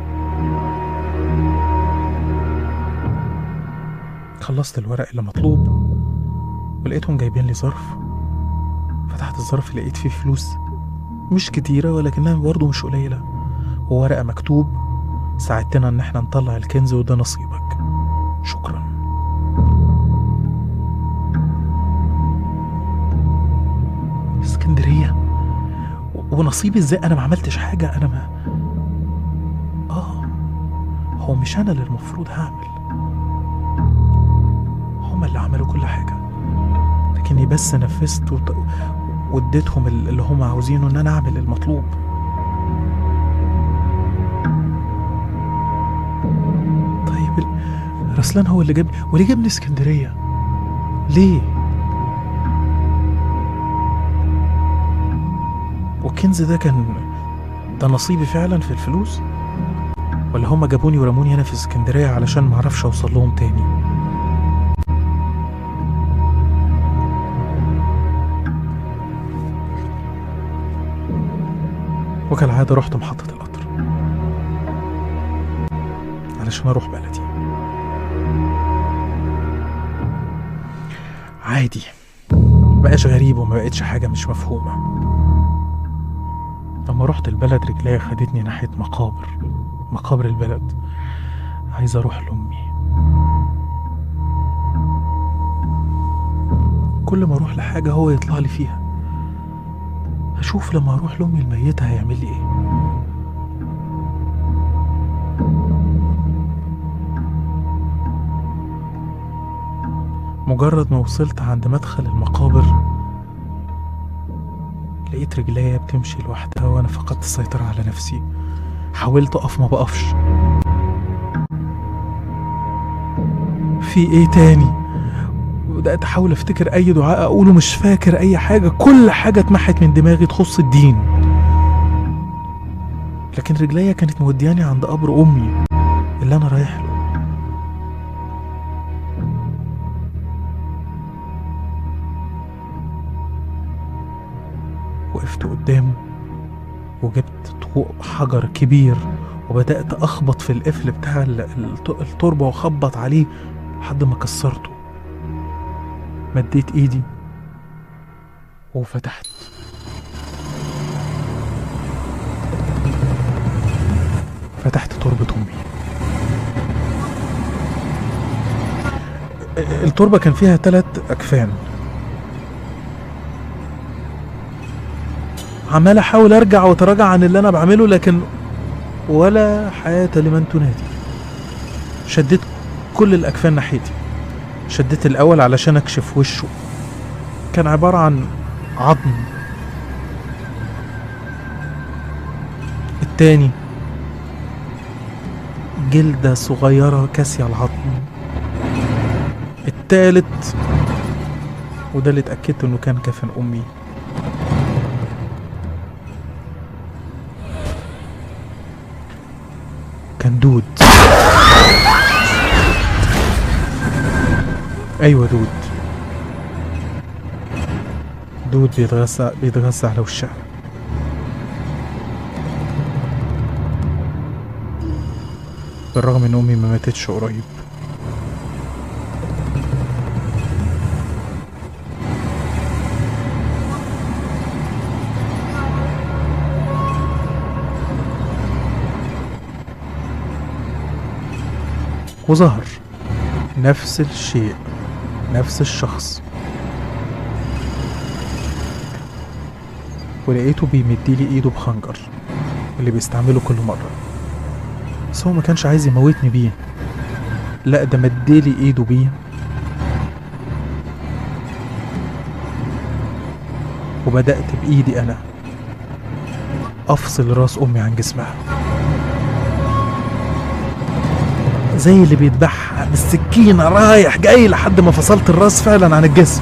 خلصت الورق اللي مطلوب ولقيتهم جايبين لي ظرف فتحت الظرف لقيت فيه فلوس مش كتيرة ولكنها برضه مش قليلة وورقة مكتوب ساعدتنا ان احنا نطلع الكنز وده نصيبك شكرا اسكندرية و- ونصيبي ازاي انا ما عملتش حاجة انا ما اه هو مش انا اللي المفروض هعمل هما اللي عملوا كل حاجة لكني بس نفذت وط- واديتهم ال- اللي هم عاوزينه ان انا اعمل المطلوب طيب ال- رسلان هو اللي جاب وليه جابني اسكندرية ليه والكنز ده كان ده نصيبي فعلا في الفلوس ولا هما جابوني ورموني هنا في اسكندرية علشان معرفش اوصل لهم تاني وكالعادة رحت محطة القطر علشان أروح بلدي عادي مبقاش غريب وما بقتش حاجة مش مفهومة لما رحت البلد رجليا خدتني ناحية مقابر مقابر البلد عايز أروح لأمي كل ما أروح لحاجة هو يطلع لي فيها هشوف لما اروح لامي الميتة هيعمل لي ايه مجرد ما وصلت عند مدخل المقابر لقيت رجليا بتمشي لوحدها وانا فقدت السيطرة على نفسي حاولت اقف ما بقفش في ايه تاني بدأت أحاول أفتكر أي دعاء أقوله مش فاكر أي حاجة كل حاجة اتمحت من دماغي تخص الدين لكن رجليا كانت مودياني عند قبر أمي اللي أنا رايح له وقفت قدامه وجبت طوق حجر كبير وبدأت أخبط في القفل بتاع ال- الت- التربة وأخبط عليه لحد ما كسرته مديت ايدي وفتحت فتحت تربة امي التربة كان فيها تلات أكفان عمال أحاول أرجع وأتراجع عن اللي أنا بعمله لكن ولا حياة لمن تنادي شديت كل الأكفان ناحيتي شديت الأول علشان أكشف وشه كان عبارة عن عظم التاني جلدة صغيرة كاسية العظم التالت وده اللي اتأكدت انه كان كفن أمي كان دود ايوه دود دود بيتغذى بيتغذى على وشها بالرغم ان امي ما ماتتش قريب وظهر نفس الشيء نفس الشخص ولقيته بيمديلي ايده بخنجر اللي بيستعمله كل مرة بس هو ما كانش عايز يموتني بيه لا ده مديلي ايده بيه وبدأت بإيدي أنا أفصل راس أمي عن جسمها زي اللي بيذبحها بالسكينة رايح جاي لحد ما فصلت الراس فعلا عن الجسم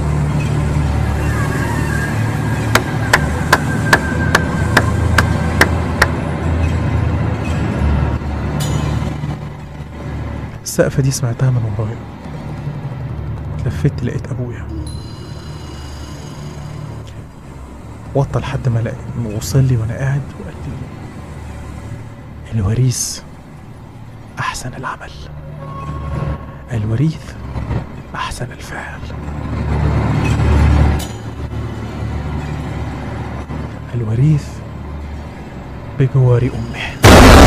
السقفة دي سمعتها من ورايا اتلفت لقيت أبويا وطى لحد ما لقى ما وصل لي وانا قاعد وقال لي الوريث احسن العمل الوريث احسن الفعل الوريث بجوار امه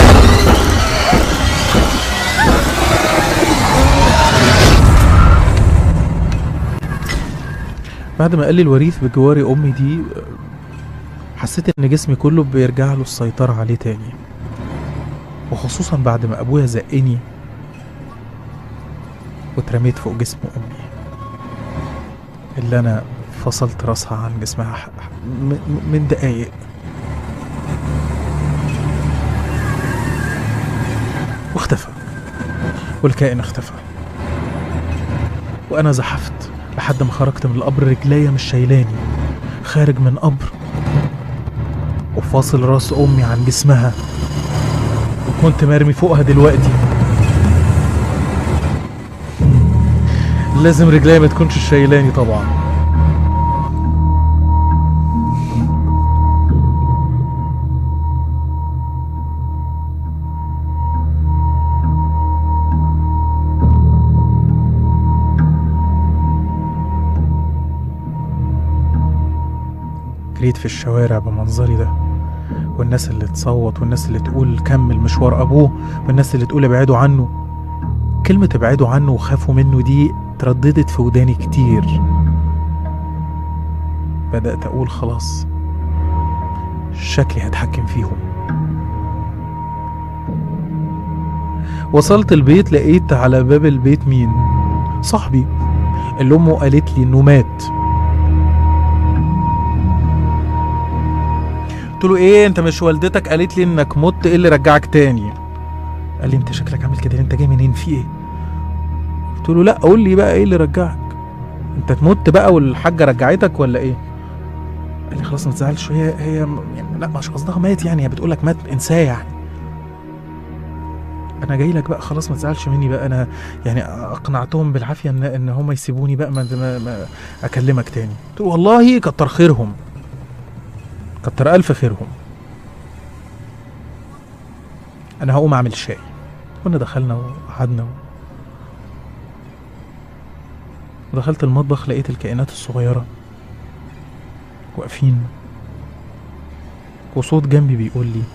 بعد ما قال لي الوريث بجوار امي دي حسيت ان جسمي كله بيرجع له السيطرة عليه تاني وخصوصا بعد ما ابويا زقني واترميت فوق جسم امي اللي انا فصلت راسها عن جسمها ح- ح- م- م- من دقايق واختفى والكائن اختفى وانا زحفت لحد ما خرجت من القبر رجليا مش شايلاني خارج من قبر وفاصل راس امي عن جسمها وكنت مرمي فوقها دلوقتي لازم رجليا ما تكونش شايلاني طبعا جريت في الشوارع بمنظري ده والناس اللي تصوت والناس اللي تقول كمل مشوار ابوه والناس اللي تقول ابعدوا عنه كلمة ابعدوا عنه وخافوا منه دي ترددت في وداني كتير بدأت أقول خلاص شكلي هتحكم فيهم وصلت البيت لقيت على باب البيت مين صاحبي اللي أمه قالت لي إنه مات قلت له ايه انت مش والدتك قالت لي انك مت ايه اللي رجعك تاني قال لي انت شكلك عامل كده ليه؟ انت جاي منين في ايه قلت له لا قول لي بقى ايه اللي رجعك انت تموت بقى والحاجه رجعتك ولا ايه قال لي خلاص ما تزعلش هي هي يعني لا مش قصدها مات يعني هي بتقول لك مات انساه يعني انا جاي لك بقى خلاص ما تزعلش مني بقى انا يعني اقنعتهم بالعافيه ان ان هم يسيبوني بقى ما, ما, ما اكلمك تاني قلت له والله كتر خيرهم كتر ألف خيرهم أنا هقوم أعمل شاي كنا دخلنا وقعدنا و... ودخلت المطبخ لقيت الكائنات الصغيرة واقفين وصوت جنبي بيقول لي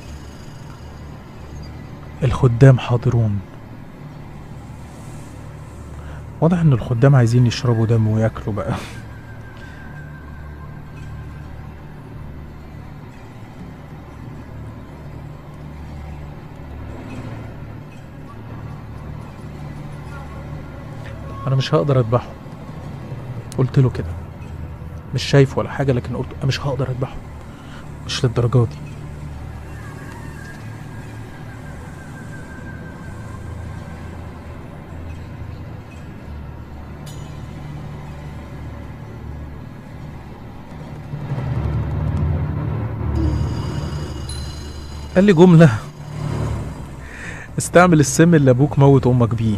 الخدام حاضرون واضح ان الخدام عايزين يشربوا دم وياكلوا بقى انا مش هقدر اذبحه قلت له كده مش شايف ولا حاجه لكن قلت أنا مش هقدر اذبحه مش للدرجه دي قال لي جمله استعمل السم اللي ابوك موت امك بيه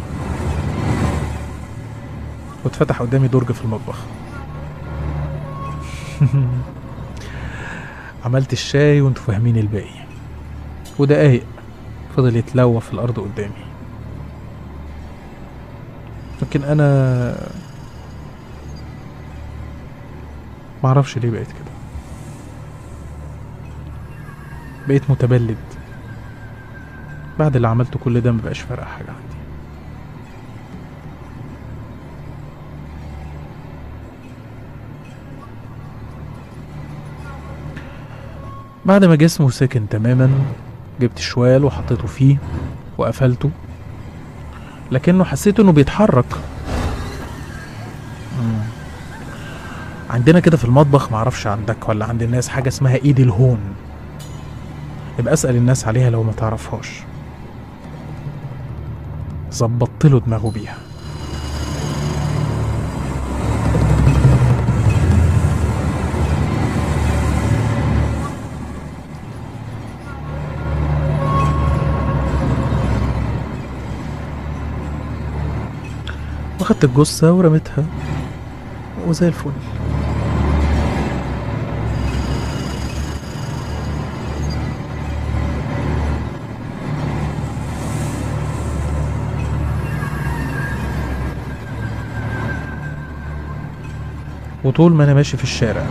واتفتح قدامي درج في المطبخ عملت الشاي وانتوا فاهمين الباقي ودقايق فضل يتلوى في الارض قدامي لكن انا معرفش ليه بقيت كده بقيت متبلد بعد اللي عملته كل ده مبقاش فارقة حاجة عندي بعد ما جسمه سكن تماما جبت الشوال وحطيته فيه وقفلته لكنه حسيت انه بيتحرك مم. عندنا كده في المطبخ معرفش عندك ولا عند الناس حاجة اسمها ايد الهون يبقى اسأل الناس عليها لو ما تعرفهاش ظبطت له دماغه بيها واخدت الجثة ورميتها وزي الفل وطول ما انا ماشي في الشارع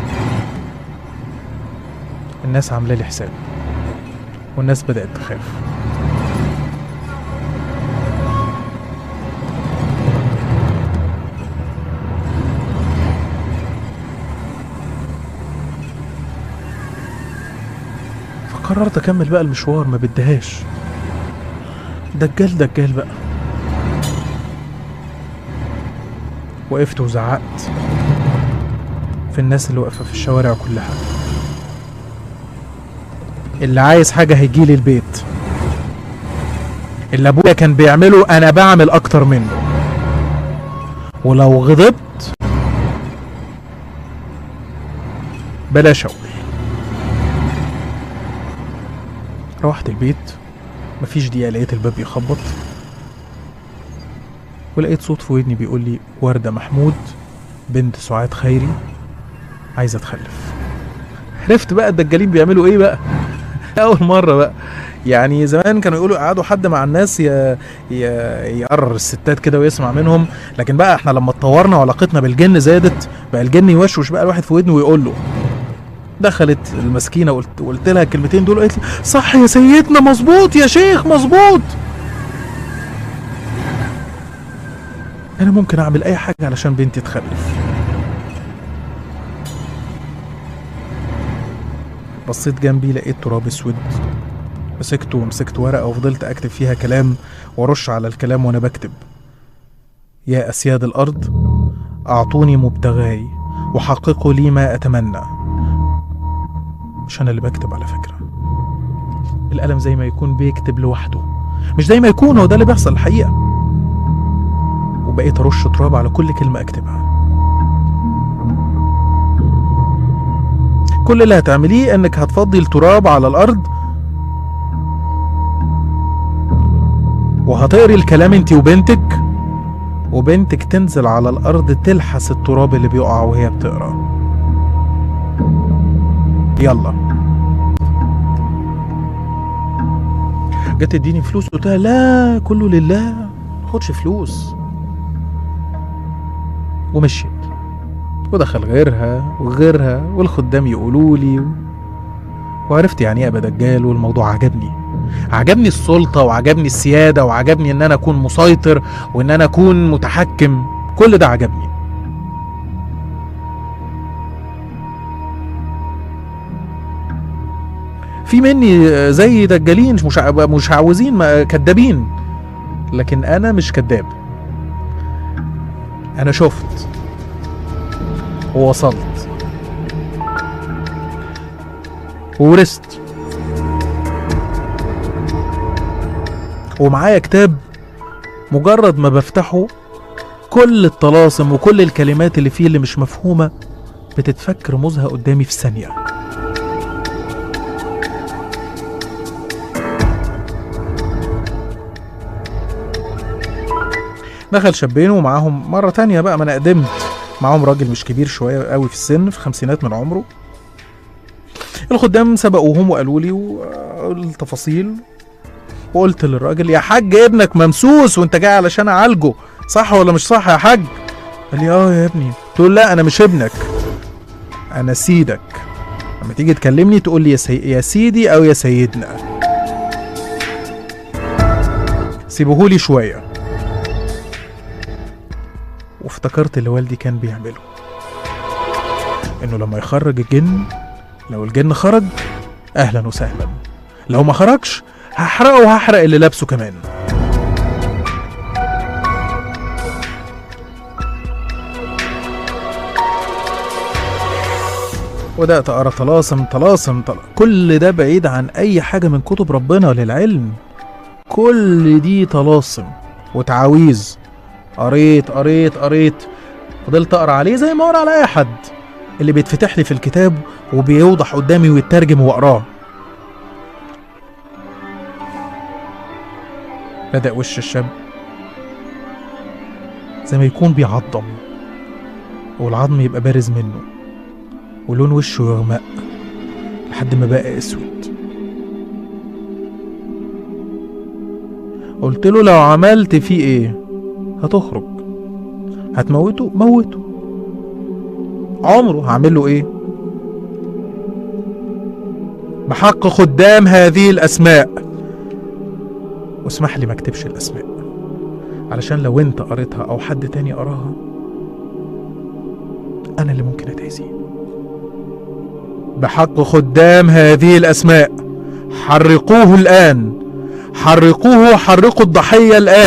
الناس عامله لي حساب والناس بدات تخاف فقررت اكمل بقى المشوار ما بدهاش دجال دجال بقى وقفت وزعقت في الناس اللي واقفه في الشوارع كلها اللي عايز حاجه هيجيلي البيت اللي ابويا كان بيعمله انا بعمل اكتر منه ولو غضبت بلاش اقول روحت البيت مفيش دقيقة لقيت الباب بيخبط ولقيت صوت في ودني بيقول لي وردة محمود بنت سعاد خيري عايزة تخلف عرفت بقى الدجالين بيعملوا ايه بقى اول مرة بقى يعني زمان كانوا يقولوا قعدوا حد مع الناس ي... ي... يقرر الستات كده ويسمع منهم لكن بقى احنا لما اتطورنا وعلاقتنا بالجن زادت بقى الجن يوشوش بقى الواحد في ودنه ويقول له دخلت المسكينه قلت قلت لها الكلمتين دول قالت لي صح يا سيدنا مظبوط يا شيخ مظبوط انا ممكن اعمل اي حاجه علشان بنتي تخلف بصيت جنبي لقيت تراب اسود مسكته ومسكت ورقه وفضلت اكتب فيها كلام وارش على الكلام وانا بكتب يا اسياد الارض اعطوني مبتغاي وحققوا لي ما اتمنى مش انا اللي بكتب على فكره القلم زي ما يكون بيكتب لوحده مش زي ما يكون هو ده اللي بيحصل الحقيقه وبقيت ارش تراب على كل كلمه اكتبها كل اللي هتعمليه انك هتفضي التراب على الارض وهتقري الكلام انت وبنتك وبنتك تنزل على الارض تلحس التراب اللي بيقع وهي بتقرا يلا جت تديني فلوس قلت لها لا كله لله ما خدش فلوس ومشيت ودخل غيرها وغيرها والخدام يقولوا لي وعرفت يعني ايه ابقى دجال والموضوع عجبني عجبني السلطة وعجبني السيادة وعجبني ان انا اكون مسيطر وان انا اكون متحكم كل ده عجبني في مني زي دجالين مش مش عاوزين ما- كدابين لكن انا مش كداب انا شفت ووصلت وورثت ومعايا كتاب مجرد ما بفتحه كل الطلاسم وكل الكلمات اللي فيه اللي مش مفهومة بتتفك رموزها قدامي في ثانية دخل شابين ومعاهم مرة تانية بقى ما أنا قدمت معاهم راجل مش كبير شوية قوي في السن في خمسينات من عمره الخدام سبقوهم وقالوا لي و- التفاصيل وقلت للراجل يا حاج ابنك ممسوس وانت جاي علشان اعالجه صح ولا مش صح يا حاج قال لي اه يا ابني تقول لا انا مش ابنك انا سيدك لما تيجي تكلمني تقول لي يا, سي... يا سيدي او يا سيدنا سيبوهولي شويه وافتكرت اللي والدي كان بيعمله انه لما يخرج الجن لو الجن خرج اهلا وسهلا لو ما خرجش هحرقه وهحرق اللي لابسه كمان وبدأت أقرأ طلاسم طلاسم طل... كل ده بعيد عن أي حاجة من كتب ربنا للعلم كل دي طلاسم وتعاويذ قريت قريت قريت فضلت أقرأ عليه زي ما أقرأ على أي حد اللي بيتفتح لي في الكتاب وبيوضح قدامي ويترجم وأقراه بدأ وش الشاب زي ما يكون بيعضم والعظم يبقى بارز منه ولون وشه يغمق لحد ما بقى اسود قلت له لو عملت فيه ايه هتخرج هتموته موته عمره هعمل له ايه بحق خدام هذه الاسماء واسمح لي ما اكتبش الاسماء علشان لو انت قريتها او حد تاني قراها انا اللي ممكن اتأذي بحق خدام هذه الاسماء حرقوه الان حرقوه حرقوا الضحيه الان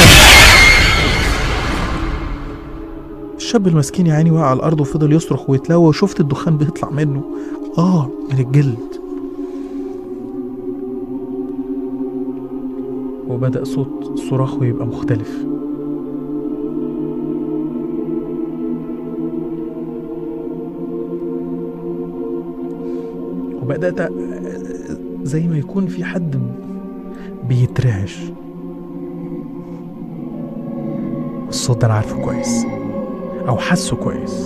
الشاب المسكين يا عيني وقع على الارض وفضل يصرخ ويتلوى وشفت الدخان بيطلع منه اه من الجلد وبدأ صوت صراخه يبقى مختلف وبدأت أ- زي ما يكون في حد بيترعش الصوت ده أنا عارفه كويس أو حاسه كويس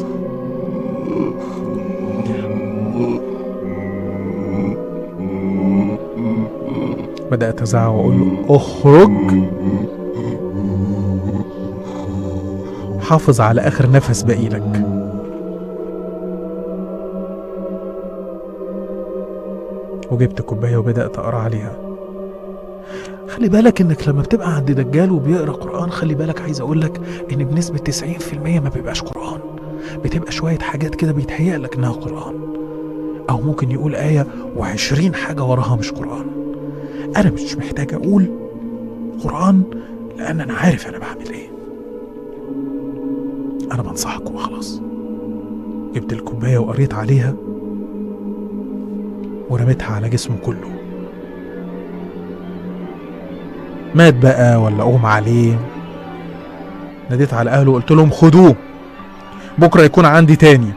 بدأت أزعق وأقول له اخرج حافظ على آخر نفس باقي لك وجبت كوباية وبدأت أقرأ عليها خلي بالك انك لما بتبقى عند دجال وبيقرا قران خلي بالك عايز اقول لك ان بنسبه 90% ما بيبقاش قران بتبقى شويه حاجات كده بيتهيأ لك انها قران او ممكن يقول ايه وعشرين حاجه وراها مش قران انا مش محتاج اقول قران لان انا عارف انا بعمل ايه انا بنصحك وخلاص جبت الكوبايه وقريت عليها ورميتها على جسمه كله مات بقى ولا اغمى عليه ناديت على اهله وقلت لهم خدوه بكره يكون عندي تاني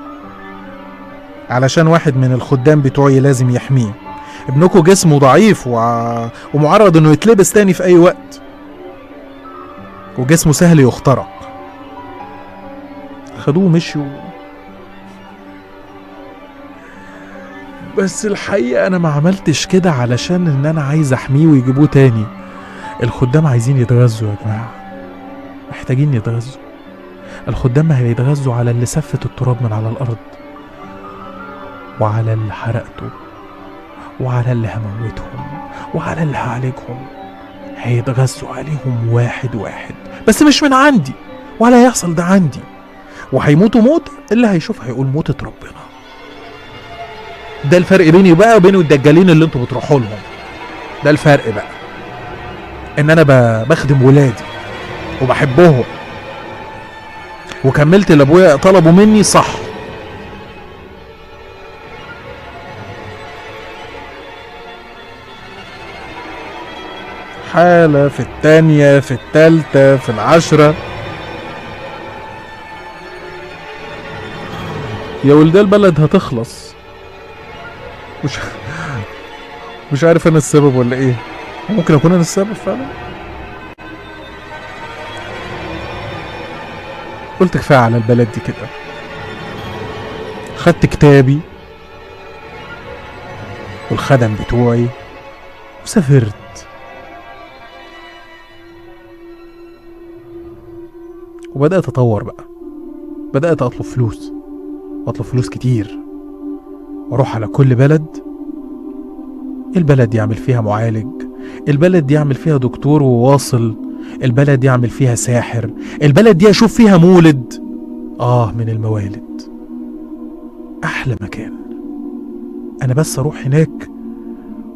علشان واحد من الخدام بتوعي لازم يحميه ابنكم جسمه ضعيف وع... ومعرض انه يتلبس تاني في اي وقت وجسمه سهل يخترق خدوه مشيوا بس الحقيقة أنا ما عملتش كده علشان إن أنا عايز أحميه ويجيبوه تاني الخدام عايزين يتغذوا يا جماعة محتاجين يتغذوا الخدام ما هيتغذوا على اللي سفت التراب من على الأرض وعلى اللي حرقته وعلى اللي هموتهم وعلى اللي هعالجهم هيتغذوا عليهم واحد واحد بس مش من عندي ولا هيحصل ده عندي وهيموتوا موت اللي هيشوف هيقول موتة ربنا ده الفرق بيني بقى وبين الدجالين اللي انتوا بتروحوا لهم ده الفرق بقى ان انا ب- بخدم ولادي وبحبهم وكملت اللي ابويا طلبوا مني صح حالة في التانية في التالتة في العشرة يا ولد البلد هتخلص مش مش عارف انا السبب ولا ايه ممكن اكون انا السبب فعلا قلت كفايه على البلد دي كده خدت كتابي والخدم بتوعي وسافرت وبدأت أطور بقى بدأت أطلب فلوس وأطلب فلوس كتير وأروح على كل بلد البلد يعمل فيها معالج البلد دي يعمل فيها دكتور وواصل البلد دي يعمل فيها ساحر البلد دي أشوف فيها مولد آه من الموالد أحلى مكان أنا بس أروح هناك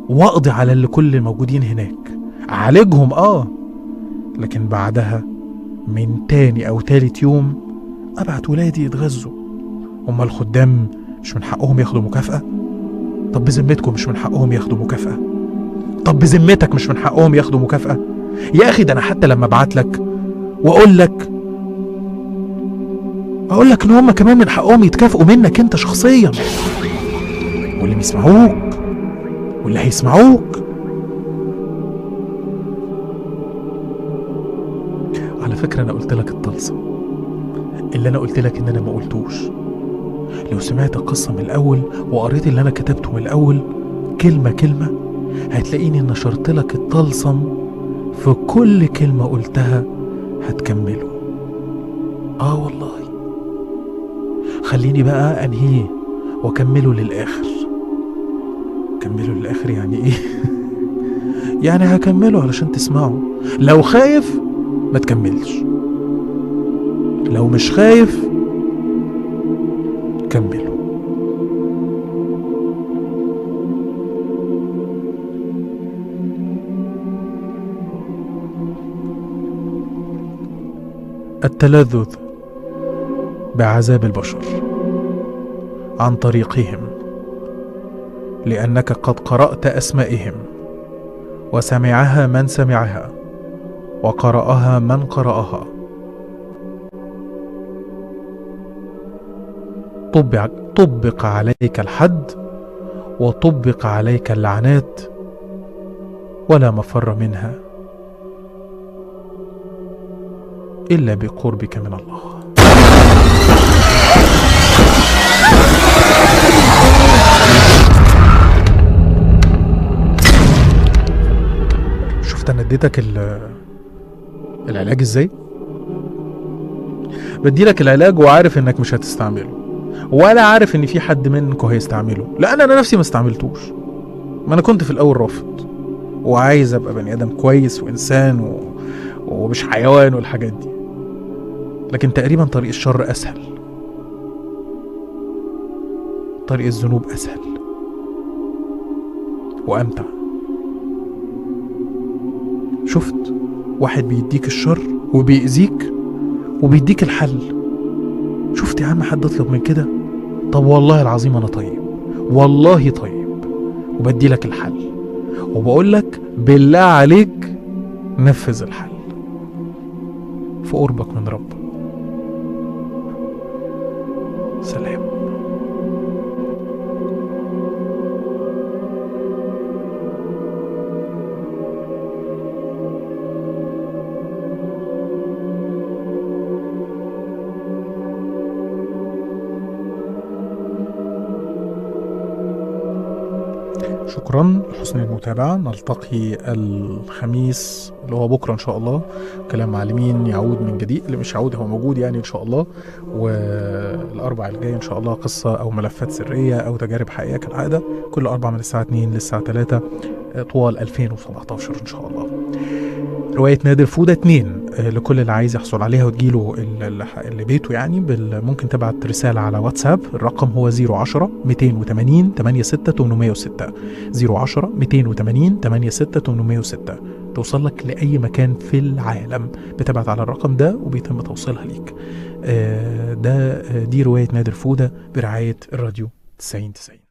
واقضي على اللي كل الموجودين هناك اعالجهم اه لكن بعدها من تاني او تالت يوم ابعت ولادي يتغذوا هما الخدام مش من حقهم ياخدوا مكافأة طب بذمتكم مش من حقهم ياخدوا مكافأة طب بذمتك مش من حقهم ياخدوا مكافأة يا اخي ده انا حتى لما ابعت لك واقول لك اقول لك ان هم كمان من حقهم يتكافئوا منك انت شخصيا واللي بيسمعوك واللي هيسمعوك على فكرة أنا قلت لك الطلسم اللي أنا قلت لك إن أنا ما قلتوش لو سمعت القصة من الأول وقريت اللي أنا كتبته من الأول كلمة كلمة هتلاقيني نشرت لك الطلسم في كل كلمة قلتها هتكمله آه والله خليني بقى أنهيه وأكمله للآخر كمله للآخر يعني إيه؟ يعني هكمله علشان تسمعه لو خايف ما تكملش لو مش خايف كمله التلذذ بعذاب البشر عن طريقهم لانك قد قرات اسمائهم وسمعها من سمعها وقراها من قراها طبق, طبق عليك الحد وطبق عليك اللعنات ولا مفر منها الا بقربك من الله شفت انا اديتك ال- العلاج ازاي بديلك العلاج وعارف انك مش هتستعمله ولا عارف ان في حد منكم هيستعمله لان انا نفسي ما استعملتوش ما انا كنت في الاول رافض وعايز ابقى بني ادم كويس وانسان و... ومش حيوان والحاجات دي لكن تقريبا طريق الشر اسهل طريق الذنوب اسهل وامتع شفت واحد بيديك الشر وبيأذيك وبيديك الحل شفت يا عم حد اطلب من كده طب والله العظيم انا طيب والله طيب وبدي لك الحل وبقول لك بالله عليك نفذ الحل في قربك من ربك سلام شكرا لحسن المتابعة نلتقي الخميس اللي هو بكرة إن شاء الله كلام معلمين يعود من جديد اللي مش يعود هو موجود يعني إن شاء الله والأربع الجاي إن شاء الله قصة أو ملفات سرية أو تجارب حقيقية كالعادة كل أربع من الساعة 2 للساعة 3 طوال 2017 إن شاء الله رواية نادر فودة 2 آه، لكل اللي عايز يحصل عليها وتجيله ال- ال- اللي بيته يعني بال- ممكن تبعت رسالة على واتساب الرقم هو 010 280 86 806 010 280 86 806 توصل لك لأي مكان في العالم بتبعت على الرقم ده وبيتم توصيلها ليك آه، ده آه، دي رواية نادر فودة برعاية الراديو 90 90